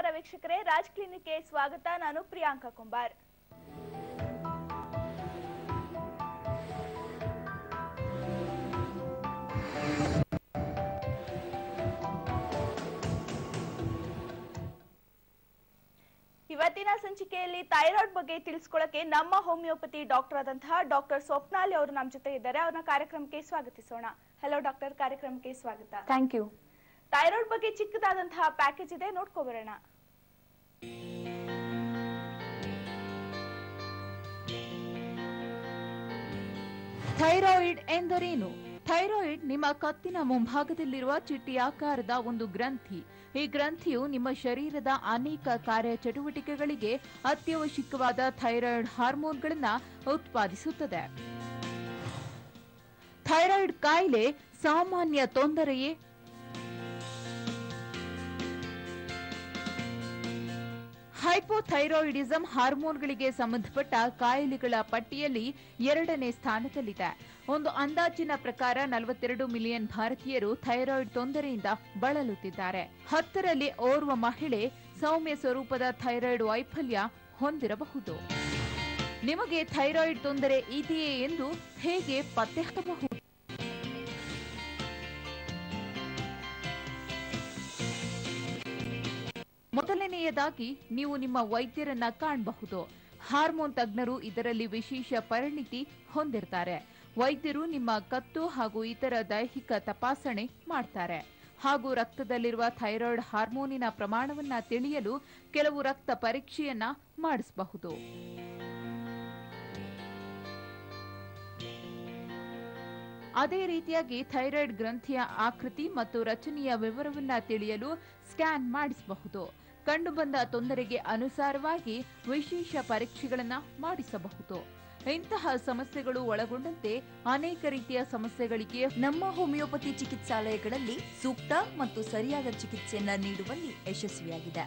ನಮಸ್ಕಾರ ವೀಕ್ಷಕರೇ ರಾಜ್ ಕ್ಲಿನಿಕ್ಗೆ ಸ್ವಾಗತ ನಾನು ಪ್ರಿಯಾಂಕಾ ಕುಂಬಾರ್ ಇವತ್ತಿನ ಸಂಚಿಕೆಯಲ್ಲಿ ಥೈರಾಯ್ಡ್ ಬಗ್ಗೆ ತಿಳಿಸ್ಕೊಳ್ಳಕ್ಕೆ ನಮ್ಮ ಹೋಮಿಯೋಪತಿ ಡಾಕ್ಟರ್ ಆದಂತಹ ಡಾಕ್ಟರ್ ಸ್ವಪ್ನಾಲಿ ಅವರು ನಮ್ಮ ಜೊತೆ ಇದ್ದಾರೆ ಅವ್ರನ್ನ ಕಾರ್ಯಕ್ರಮಕ್ಕೆ ಸ್ವಾಗತಿಸೋಣ ಹಲೋ ಡಾಕ್ಟರ್ ಕಾರ್ಯಕ್ರಮಕ್ಕೆ ಸ್ವಾಗತ ಥ್ಯಾಂಕ್ ಯು ಥೈರಾಯ್ಡ್ ಬಗ್ಗೆ ಚಿಕ್ಕದಾದಂತಹ ಪ್ಯಾಕೇಜ್ ಇದೆ ನೋಡ್ಕೊಬರೋಣ ಥೈರಾಯಿಡ್ ಎಂದರೇನು ಥೈರಾಯಿಡ್ ನಿಮ್ಮ ಕತ್ತಿನ ಮುಂಭಾಗದಲ್ಲಿರುವ ಚಿಟ್ಟಿಯಾಕಾರದ ಒಂದು ಗ್ರಂಥಿ ಈ ಗ್ರಂಥಿಯು ನಿಮ್ಮ ಶರೀರದ ಅನೇಕ ಕಾರ್ಯಚಟುವಟಿಕೆಗಳಿಗೆ ಅತ್ಯವಶ್ಯಕವಾದ ಥೈರಾಯ್ಡ್ ಹಾರ್ಮೋನ್ಗಳನ್ನ ಉತ್ಪಾದಿಸುತ್ತದೆ ಥೈರಾಯ್ಡ್ ಕಾಯಿಲೆ ಸಾಮಾನ್ಯ ತೊಂದರೆಯೇ ಹೈಪೋಥೈರಾಯಿಡಿಸಂ ಹಾರ್ಮೋನ್ಗಳಿಗೆ ಸಂಬಂಧಪಟ್ಟ ಕಾಯಿಲೆಗಳ ಪಟ್ಟಿಯಲ್ಲಿ ಎರಡನೇ ಸ್ಥಾನದಲ್ಲಿದೆ ಒಂದು ಅಂದಾಜಿನ ಪ್ರಕಾರ ನಲವತ್ತೆರಡು ಮಿಲಿಯನ್ ಭಾರತೀಯರು ಥೈರಾಯ್ಡ್ ತೊಂದರೆಯಿಂದ ಬಳಲುತ್ತಿದ್ದಾರೆ ಹತ್ತರಲ್ಲಿ ಓರ್ವ ಮಹಿಳೆ ಸೌಮ್ಯ ಸ್ವರೂಪದ ಥೈರಾಯ್ಡ್ ವೈಫಲ್ಯ ಹೊಂದಿರಬಹುದು ನಿಮಗೆ ಥೈರಾಯ್ಡ್ ತೊಂದರೆ ಇದೆಯೇ ಎಂದು ಹೇಗೆ ಪತ್ತೆ ಹಚ್ಚಬಹುದು ಮೊದಲನೆಯದಾಗಿ ನೀವು ನಿಮ್ಮ ವೈದ್ಯರನ್ನ ಕಾಣಬಹುದು ಹಾರ್ಮೋನ್ ತಜ್ಞರು ಇದರಲ್ಲಿ ವಿಶೇಷ ಪರಿಣಿತಿ ಹೊಂದಿರ್ತಾರೆ ವೈದ್ಯರು ನಿಮ್ಮ ಕತ್ತು ಹಾಗೂ ಇತರ ದೈಹಿಕ ತಪಾಸಣೆ ಮಾಡ್ತಾರೆ ಹಾಗೂ ರಕ್ತದಲ್ಲಿರುವ ಥೈರಾಯ್ಡ್ ಹಾರ್ಮೋನಿನ ಪ್ರಮಾಣವನ್ನ ತಿಳಿಯಲು ಕೆಲವು ರಕ್ತ ಪರೀಕ್ಷೆಯನ್ನ ಮಾಡಿಸಬಹುದು ಅದೇ ರೀತಿಯಾಗಿ ಥೈರಾಯ್ಡ್ ಗ್ರಂಥಿಯ ಆಕೃತಿ ಮತ್ತು ರಚನೆಯ ವಿವರವನ್ನ ತಿಳಿಯಲು ಸ್ಕ್ಯಾನ್ ಮಾಡಿಸಬಹುದು ಕಂಡುಬಂದ ತೊಂದರೆಗೆ ಅನುಸಾರವಾಗಿ ವಿಶೇಷ ಪರೀಕ್ಷೆಗಳನ್ನ ಮಾಡಿಸಬಹುದು ಇಂತಹ ಸಮಸ್ಯೆಗಳು ಒಳಗೊಂಡಂತೆ ಅನೇಕ ರೀತಿಯ ಸಮಸ್ಯೆಗಳಿಗೆ ನಮ್ಮ ಹೋಮಿಯೋಪತಿ ಚಿಕಿತ್ಸಾಲಯಗಳಲ್ಲಿ ಸೂಕ್ತ ಮತ್ತು ಸರಿಯಾದ ಚಿಕಿತ್ಸೆಯನ್ನ ನೀಡುವಲ್ಲಿ ಯಶಸ್ವಿಯಾಗಿದೆ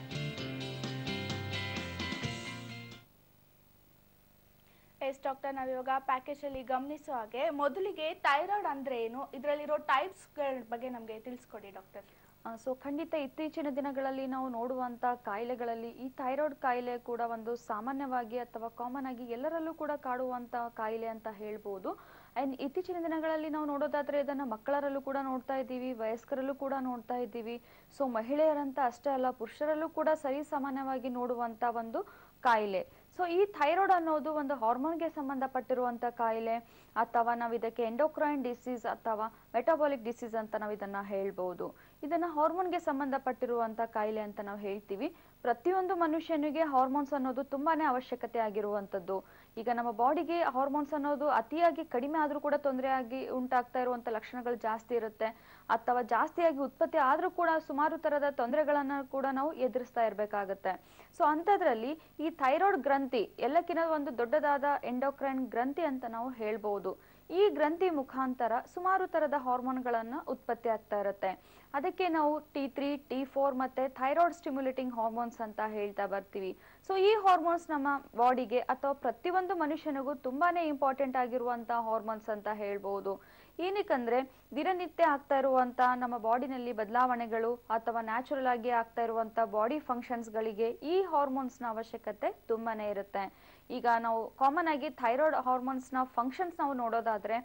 ಎಸ್ ಡಾಕ್ಟರ್ ನಾವಿವಾಗ ಪ್ಯಾಕೇಜ್ ಅಲ್ಲಿ ಗಮನಿಸೋ ಹಾಗೆ ಮೊದಲಿಗೆ ಥೈರಾಯ್ಡ್ ಅಂದ್ರೆ ಏನು ಇದರಲ್ಲಿರೋ ಟೈಪ್ಸ್ ಗಳ ಬಗ್ಗೆ ನಮಗೆ ತಿಳಿಸ್ಕೊಡಿ ಡಾಕ್ಟರ್ ಸೊ ಖಂಡಿತ ಇತ್ತೀಚಿನ ದಿನಗಳಲ್ಲಿ ನಾವು ನೋಡುವಂತ ಕಾಯಿಲೆಗಳಲ್ಲಿ ಈ ಥೈರಾಯ್ಡ್ ಕಾಯಿಲೆ ಕೂಡ ಒಂದು ಸಾಮಾನ್ಯವಾಗಿ ಅಥವಾ ಕಾಮನ್ ಆಗಿ ಎಲ್ಲರಲ್ಲೂ ಕೂಡ ಕಾಡುವಂತ ಕಾಯಿಲೆ ಅಂತ ಹೇಳ್ಬೋದು ಅಂಡ್ ಇತ್ತೀಚಿನ ದಿನಗಳಲ್ಲಿ ನಾವು ನೋಡೋದಾದ್ರೆ ಇದನ್ನ ಮಕ್ಕಳರಲ್ಲೂ ಕೂಡ ನೋಡ್ತಾ ಇದ್ದೀವಿ ವಯಸ್ಕರಲ್ಲೂ ಕೂಡ ನೋಡ್ತಾ ಇದ್ದೀವಿ ಸೊ ಮಹಿಳೆಯರಂತ ಅಷ್ಟೇ ಅಲ್ಲ ಪುರುಷರಲ್ಲೂ ಕೂಡ ಸರಿ ಸಾಮಾನ್ಯವಾಗಿ ನೋಡುವಂತ ಒಂದು ಕಾಯಿಲೆ ಸೊ ಈ ಥೈರಾಯ್ಡ್ ಅನ್ನೋದು ಒಂದು ಹಾರ್ಮೋನ್ಗೆ ಸಂಬಂಧಪಟ್ಟಿರುವಂತ ಕಾಯಿಲೆ ಅಥವಾ ನಾವು ಇದಕ್ಕೆ ಎಂಡೋಕ್ರೈನ್ ಡಿಸೀಸ್ ಅಥವಾ ಮೆಟಾಬಾಲಿಕ್ ಡಿಸೀಸ್ ಅಂತ ನಾವು ಇದನ್ನ ಹೇಳ್ಬೋದು ಇದನ್ನ ಹಾರ್ಮೋನ್ಗೆ ಸಂಬಂಧಪಟ್ಟಿರುವಂತ ಕಾಯಿಲೆ ಅಂತ ನಾವು ಹೇಳ್ತೀವಿ ಪ್ರತಿಯೊಂದು ಮನುಷ್ಯನಿಗೆ ಹಾರ್ಮೋನ್ಸ್ ಅನ್ನೋದು ತುಂಬಾನೇ ಅವಶ್ಯಕತೆ ಆಗಿರುವಂತದ್ದು ಈಗ ನಮ್ಮ ಬಾಡಿಗೆ ಹಾರ್ಮೋನ್ಸ್ ಅನ್ನೋದು ಅತಿಯಾಗಿ ಕಡಿಮೆ ಆದ್ರೂ ಕೂಡ ತೊಂದರೆ ಆಗಿ ಉಂಟಾಗ್ತಾ ಇರುವಂತ ಲಕ್ಷಣಗಳು ಜಾಸ್ತಿ ಇರುತ್ತೆ ಅಥವಾ ಜಾಸ್ತಿಯಾಗಿ ಉತ್ಪತ್ತಿ ಆದ್ರೂ ಕೂಡ ಸುಮಾರು ತರದ ತೊಂದರೆಗಳನ್ನ ಕೂಡ ನಾವು ಎದುರಿಸ್ತಾ ಇರ್ಬೇಕಾಗತ್ತೆ ಸೊ ಅಂತದ್ರಲ್ಲಿ ಈ ಥೈರಾಯ್ಡ್ ಗ್ರಂಥಿ ಎಲ್ಲಕ್ಕಿಂತ ಒಂದು ದೊಡ್ಡದಾದ ಎಂಡೋಕ್ರೈನ್ ಗ್ರಂಥಿ ಅಂತ ನಾವು ಹೇಳ್ಬಹುದು ಈ ಗ್ರಂಥಿ ಮುಖಾಂತರ ಸುಮಾರು ತರದ ಹಾರ್ಮೋನ್ಗಳನ್ನ ಉತ್ಪತ್ತಿ ಆಗ್ತಾ ಇರುತ್ತೆ ಅದಕ್ಕೆ ನಾವು ಟಿ ತ್ರೀ ಟಿ ಫೋರ್ ಮತ್ತೆ ಥೈರಾಯ್ಡ್ ಸ್ಟಿಮ್ಯುಲೇಟಿಂಗ್ ಹಾರ್ಮೋನ್ಸ್ ಅಂತ ಹೇಳ್ತಾ ಬರ್ತೀವಿ ಸೊ ಈ ಹಾರ್ಮೋನ್ಸ್ ನಮ್ಮ ಬಾಡಿಗೆ ಅಥವಾ ಪ್ರತಿಯೊಂದು ಮನುಷ್ಯನಿಗೂ ತುಂಬಾನೇ ಇಂಪಾರ್ಟೆಂಟ್ ಆಗಿರುವಂತ ಹಾರ್ಮೋನ್ಸ್ ಅಂತ ಹೇಳ್ಬಹುದು ಏನಕ್ಕಂದ್ರೆ ದಿನನಿತ್ಯ ಆಗ್ತಾ ಇರುವಂತ ನಮ್ಮ ಬಾಡಿನಲ್ಲಿ ಬದಲಾವಣೆಗಳು ಅಥವಾ ನ್ಯಾಚುರಲ್ ಆಗಿ ಆಗ್ತಾ ಇರುವಂತ ಬಾಡಿ ಫಂಕ್ಷನ್ಸ್ ಗಳಿಗೆ ಈ ಹಾರ್ಮೋನ್ಸ್ ನ ಅವಶ್ಯಕತೆ ತುಂಬಾನೇ ಇರುತ್ತೆ ಈಗ ನಾವು ಕಾಮನ್ ಆಗಿ ಥೈರಾಯ್ಡ್ ಹಾರ್ಮೋನ್ಸ್ ನ ಫಂಕ್ಷನ್ಸ್ ನಾವು ನೋಡೋದಾದ್ರೆ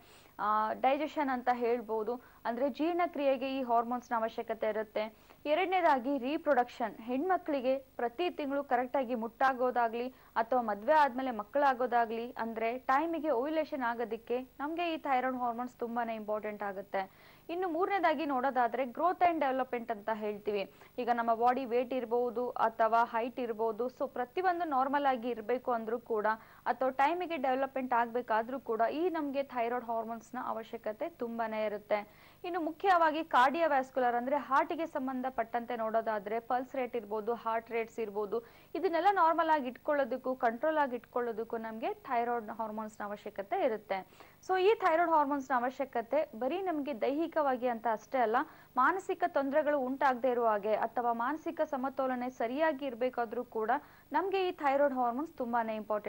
ಡೈಜೆಷನ್ ಅಂತ ಹೇಳ್ಬೋದು ಅಂದ್ರೆ ಜೀರ್ಣಕ್ರಿಯೆಗೆ ಈ ಹಾರ್ಮೋನ್ಸ್ ನ ಅವಶ್ಯಕತೆ ಇರುತ್ತೆ ಎರಡನೇದಾಗಿ ರೀಪ್ರೊಡಕ್ಷನ್ ಹೆಣ್ಮಕ್ಳಿಗೆ ಪ್ರತಿ ತಿಂಗಳು ಕರೆಕ್ಟ್ ಆಗಿ ಮುಟ್ಟಾಗೋದಾಗ್ಲಿ ಅಥವಾ ಮದ್ವೆ ಆದ್ಮೇಲೆ ಮಕ್ಕಳಾಗೋದಾಗ್ಲಿ ಅಂದ್ರೆ ಟೈಮಿಗೆ ಓವ್ಯುಲೇಷನ್ ಆಗೋದಕ್ಕೆ ನಮ್ಗೆ ಈ ಥೈರಾಯ್ಡ್ ಹಾರ್ಮೋನ್ಸ್ ತುಂಬಾನೇ ಇಂಪಾರ್ಟೆಂಟ್ ಆಗುತ್ತೆ ಇನ್ನು ಮೂರನೇದಾಗಿ ನೋಡೋದಾದ್ರೆ ಗ್ರೋತ್ ಅಂಡ್ ಡೆವಲಪ್ಮೆಂಟ್ ಅಂತ ಹೇಳ್ತೀವಿ ಈಗ ನಮ್ಮ ಬಾಡಿ ವೇಟ್ ಇರಬಹುದು ಅಥವಾ ಹೈಟ್ ಇರಬಹುದು ಸೊ ಪ್ರತಿಯೊಂದು ನಾರ್ಮಲ್ ಆಗಿ ಇರಬೇಕು ಅಂದ್ರೂ ಕೂಡ ಅಥವಾ ಟೈಮಿಗೆ ಡೆವಲಪ್ಮೆಂಟ್ ಆಗ್ಬೇಕಾದ್ರೂ ಕೂಡ ಈ ನಮ್ಗೆ ಥೈರಾಯ್ಡ್ ಹಾರ್ಮೋನ್ಸ್ ನ ಅವಶ್ಯಕತೆ ತುಂಬಾನೇ ಇರುತ್ತೆ ಇನ್ನು ಮುಖ್ಯವಾಗಿ ಕಾರ್ಡಿಯೋವ್ಯಾಸ್ಕುಲರ್ ಅಂದ್ರೆ ಹಾರ್ಟಿಗೆ ಸಂಬಂಧಪಟ್ಟಂತೆ ನೋಡೋದಾದ್ರೆ ಪಲ್ಸ್ ರೇಟ್ ಇರ್ಬೋದು ಹಾರ್ಟ್ ರೇಟ್ಸ್ ಇರ್ಬೋದು ಇದನ್ನೆಲ್ಲ ನಾರ್ಮಲ್ ಆಗಿ ಇಟ್ಕೊಳ್ಳೋದಕ್ಕೂ ಕಂಟ್ರೋಲ್ ಆಗಿ ಇಟ್ಕೊಳ್ಳೋದಕ್ಕೂ ನಮಗೆ ಥೈರಾಯ್ಡ್ ಹಾರ್ಮೋನ್ಸ್ ನ ಅವಶ್ಯಕತೆ ಇರುತ್ತೆ ಸೊ ಈ ಥೈರಾಯ್ಡ್ ಹಾರ್ಮೋನ್ಸ್ ನ ಅವಶ್ಯಕತೆ ಬರೀ ನಮಗೆ ದೈಹಿಕವಾಗಿ ಅಂತ ಅಷ್ಟೇ ಅಲ್ಲ ಮಾನಸಿಕ ತೊಂದರೆಗಳು ಉಂಟಾಗದೇ ಇರುವ ಹಾಗೆ ಅಥವಾ ಮಾನಸಿಕ ಸಮತೋಲನೆ ಸರಿಯಾಗಿ ಇರಬೇಕಾದ್ರೂ ಕೂಡ ನಮಗೆ ಈ ಥೈರಾಯ್ಡ್ ಹಾರ್ಮೋನ್ಸ್ ತುಂಬಾನೇ ಇಂಪಾರ್ಟೆಂಟ್ ಆಗುತ್ತೆ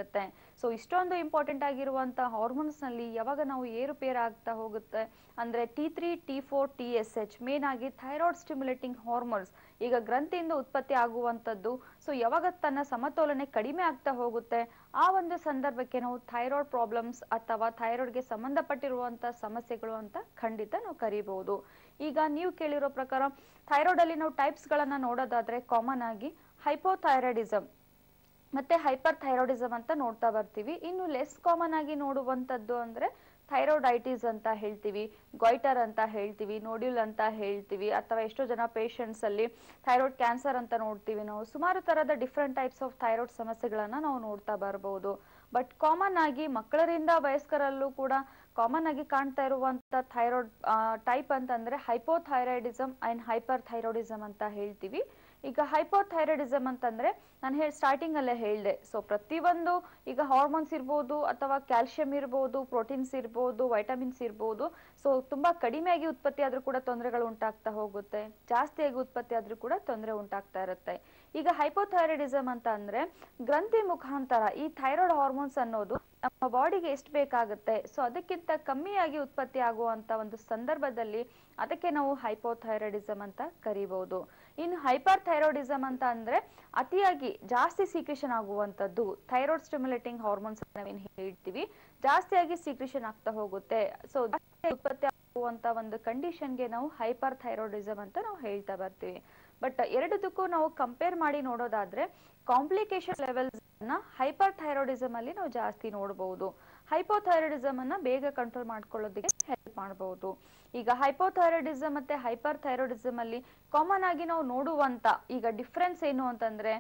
ಇರುತ್ತೆ ಸೊ ಇಷ್ಟೊಂದು ಇಂಪಾರ್ಟೆಂಟ್ ಆಗಿರುವಂತ ಹಾರ್ಮೋನ್ಸ್ ನಲ್ಲಿ ಯಾವಾಗ ನಾವು ಏರುಪೇರು ಆಗ್ತಾ ಹೋಗುತ್ತೆ ಅಂದ್ರೆ T three T four T S H main ಆಗಿ ಥೈರಾಯ್ಡ್ ಸ್ಟಿಮ್ಯುಲೇಟಿಂಗ್ ಹಾರ್ಮೋನ್ಸ್ ಈಗ ಗ್ರಂಥಿಯಿಂದ ಉತ್ಪತ್ತಿ ಆಗುವಂತದ್ದು ಸೊ ಯಾವಾಗ ತನ್ನ ಸಮತೋಲನೆ ಕಡಿಮೆ ಆಗ್ತಾ ಹೋಗುತ್ತೆ ಆ ಒಂದು ಸಂದರ್ಭಕ್ಕೆ ನಾವು ಥೈರಾಯ್ಡ್ ಪ್ರಾಬ್ಲಮ್ಸ್ ಅಥವಾ ಥೈರಾಯ್ಡ್ಗೆ ಸಂಬಂಧಪಟ್ಟಿರುವಂತ ಸಮಸ್ಯೆಗಳು ಅಂತ ಖಂಡಿತ ನಾವು ಕರಿಬಹುದು ಈಗ ನೀವು ಕೇಳಿರೋ ಪ್ರಕಾರ ಥೈರಾಯ್ಡ್ ಅಲ್ಲಿ ನಾವು ಟೈಪ್ಸ್ ಗಳನ್ನ ನೋಡೋದಾದ್ರೆ ಕಾಮನ್ ಆಗಿ ಹೈಪೋಥೈರಾಯ್ಡಿಸಮ್ ಮತ್ತೆ ಹೈಪರ್ ಥೈರಾಯ್ಡಿಸಮ್ ಅಂತ ನೋಡ್ತಾ ಬರ್ತೀವಿ ಇನ್ನು ಲೆಸ್ ಕಾಮನ್ ಆಗಿ ನೋಡುವಂತದ್ದು ಅಂದ್ರೆ ಥೈರಾಯ್ಡೈಟಿಸ್ ಅಂತ ಹೇಳ್ತೀವಿ ಗೊಯ್ಟರ್ ಅಂತ ಹೇಳ್ತೀವಿ ನೋಡ್ಯೂಲ್ ಅಂತ ಹೇಳ್ತೀವಿ ಅಥವಾ ಎಷ್ಟೋ ಜನ ಪೇಷಂಟ್ಸ್ ಅಲ್ಲಿ ಥೈರಾಯ್ಡ್ ಕ್ಯಾನ್ಸರ್ ಅಂತ ನೋಡ್ತೀವಿ ನಾವು ಸುಮಾರು ತರದ ಡಿಫ್ರೆಂಟ್ ಟೈಪ್ಸ್ ಆಫ್ ಥೈರಾಯ್ಡ್ ಸಮಸ್ಯೆಗಳನ್ನ ನಾವು ನೋಡ್ತಾ ಬರ್ಬೋದು ಬಟ್ ಕಾಮನ್ ಆಗಿ ಮಕ್ಕಳರಿಂದ ವಯಸ್ಕರಲ್ಲೂ ಕೂಡ ಕಾಮನ್ ಆಗಿ ಕಾಣ್ತಾ ಇರುವಂತ ಥೈರಾಯ್ಡ್ ಟೈಪ್ ಅಂತಂದ್ರೆ ಹೈಪೋಥೈರಾಯ್ಡಿಸಮ್ ಅಂಡ್ ಹೈಪರ್ ಥೈರಾಯ್ಡಿಸಮ್ ಅಂತ ಹೇಳ್ತೀವಿ ಈಗ ಹೈಪೋಥೈರಾಯ್ಡಿಸಮ್ ಅಂತಂದ್ರೆ ನಾನು ಹೇಳಿ ಸ್ಟಾರ್ಟಿಂಗ್ ಅಲ್ಲೇ ಹೇಳಿದೆ ಸೊ ಪ್ರತಿಯೊಂದು ಈಗ ಹಾರ್ಮೋನ್ಸ್ ಇರ್ಬೋದು ಅಥವಾ ಕ್ಯಾಲ್ಸಿಯಂ ಇರ್ಬೋದು ಪ್ರೋಟೀನ್ಸ್ ಇರ್ಬೋದು ವೈಟಮಿನ್ಸ್ ಇರ್ಬೋದು ಸೊ ತುಂಬಾ ಕಡಿಮೆಯಾಗಿ ಉತ್ಪತ್ತಿ ಆದ್ರೂ ಕೂಡ ತೊಂದರೆಗಳು ಉಂಟಾಗ್ತಾ ಹೋಗುತ್ತೆ ಜಾಸ್ತಿಯಾಗಿ ಉತ್ಪತ್ತಿ ಆದ್ರೂ ಕೂಡ ತೊಂದರೆ ಉಂಟಾಗ್ತಾ ಇರುತ್ತೆ ಈಗ ಹೈಪೋಥೈರಾಯ್ಡಿಸಮ್ ಅಂತ ಅಂದ್ರೆ ಗ್ರಂಥಿ ಮುಖಾಂತರ ಈ ಥೈರಾಯ್ಡ್ ಹಾರ್ಮೋನ್ಸ್ ಅನ್ನೋದು ನಮ್ಮ ಬಾಡಿಗೆ ಎಷ್ಟು ಬೇಕಾಗುತ್ತೆ ಸೊ ಅದಕ್ಕಿಂತ ಕಮ್ಮಿಯಾಗಿ ಉತ್ಪತ್ತಿ ಆಗುವಂತ ಒಂದು ಸಂದರ್ಭದಲ್ಲಿ ಅದಕ್ಕೆ ನಾವು ಹೈಪೋಥೈರಾಯ್ಡಿಸಮ್ ಅಂತ ಕರಿಬಹುದು ಇನ್ನು ಹೈಪರ್ ಥೈರಾಯ್ಡಿಸಮ್ ಅಂತ ಅಂದ್ರೆ ಅತಿಯಾಗಿ ಜಾಸ್ತಿ ಸೀಕ್ರೇಷನ್ ಆಗುವಂತದ್ದು ಥೈರಾಯ್ಡ್ ಸ್ಟಿಮ್ಯುಲೇಟಿಂಗ್ ಹಾರ್ಮೋನ್ಸ್ ನಾವೇನ್ ಹೇಳ್ತೀವಿ ಜಾಸ್ತಿಯಾಗಿ ಸೀಕ್ರೇಷನ್ ಆಗ್ತಾ ಹೋಗುತ್ತೆ ಸೊ ಉತ್ಪತ್ತಿ ಆಗುವಂತ ಒಂದು ಕಂಡೀಷನ್ಗೆ ನಾವು ಹೈಪರ್ ಥೈರಾಯ್ಡಿಸಮ್ ಅಂತ ನಾವು ಹೇಳ್ತಾ ಬರ್ತೀವಿ ಬಟ್ ಎರಡದಕ್ಕೂ ನಾವು ಕಂಪೇರ್ ಮಾಡಿ ನೋಡೋದಾದ್ರೆ ಕಾಂಪ್ಲಿಕೇಶನ್ ಲೆವೆಲ್ಸ್ ನ ಹೈಪರ್ ಥೈರಾಯ್ಡಿಸಮ್ ಅಲ್ಲಿ ನಾವು ಜಾಸ್ತಿ ನೋಡಬಹುದು ಹೈಪೋಥೈರಾಯ್ಡಿಸಮ್ ಅನ್ನ ಬೇಗ ಕಂಟ್ರೋಲ್ ಮಾಡ್ಕೊಳ್ಳೋದಕ್ಕೆ ಹೆಲ್ಪ್ ಮಾಡಬಹುದು ಈಗ ಹೈಪೋಥೈರಾಯ್ಡಿಸಮ್ ಮತ್ತೆ ಹೈಪರ್ ಥೈರಾಯ್ಡಿಸಮ್ ಅಲ್ಲಿ ಕಾಮನ್ ಆಗಿ ನಾವು ನೋಡುವಂತ ಈಗ ಡಿಫ್ರೆನ್ಸ್ ಏನು ಅಂತಂದ್ರೆ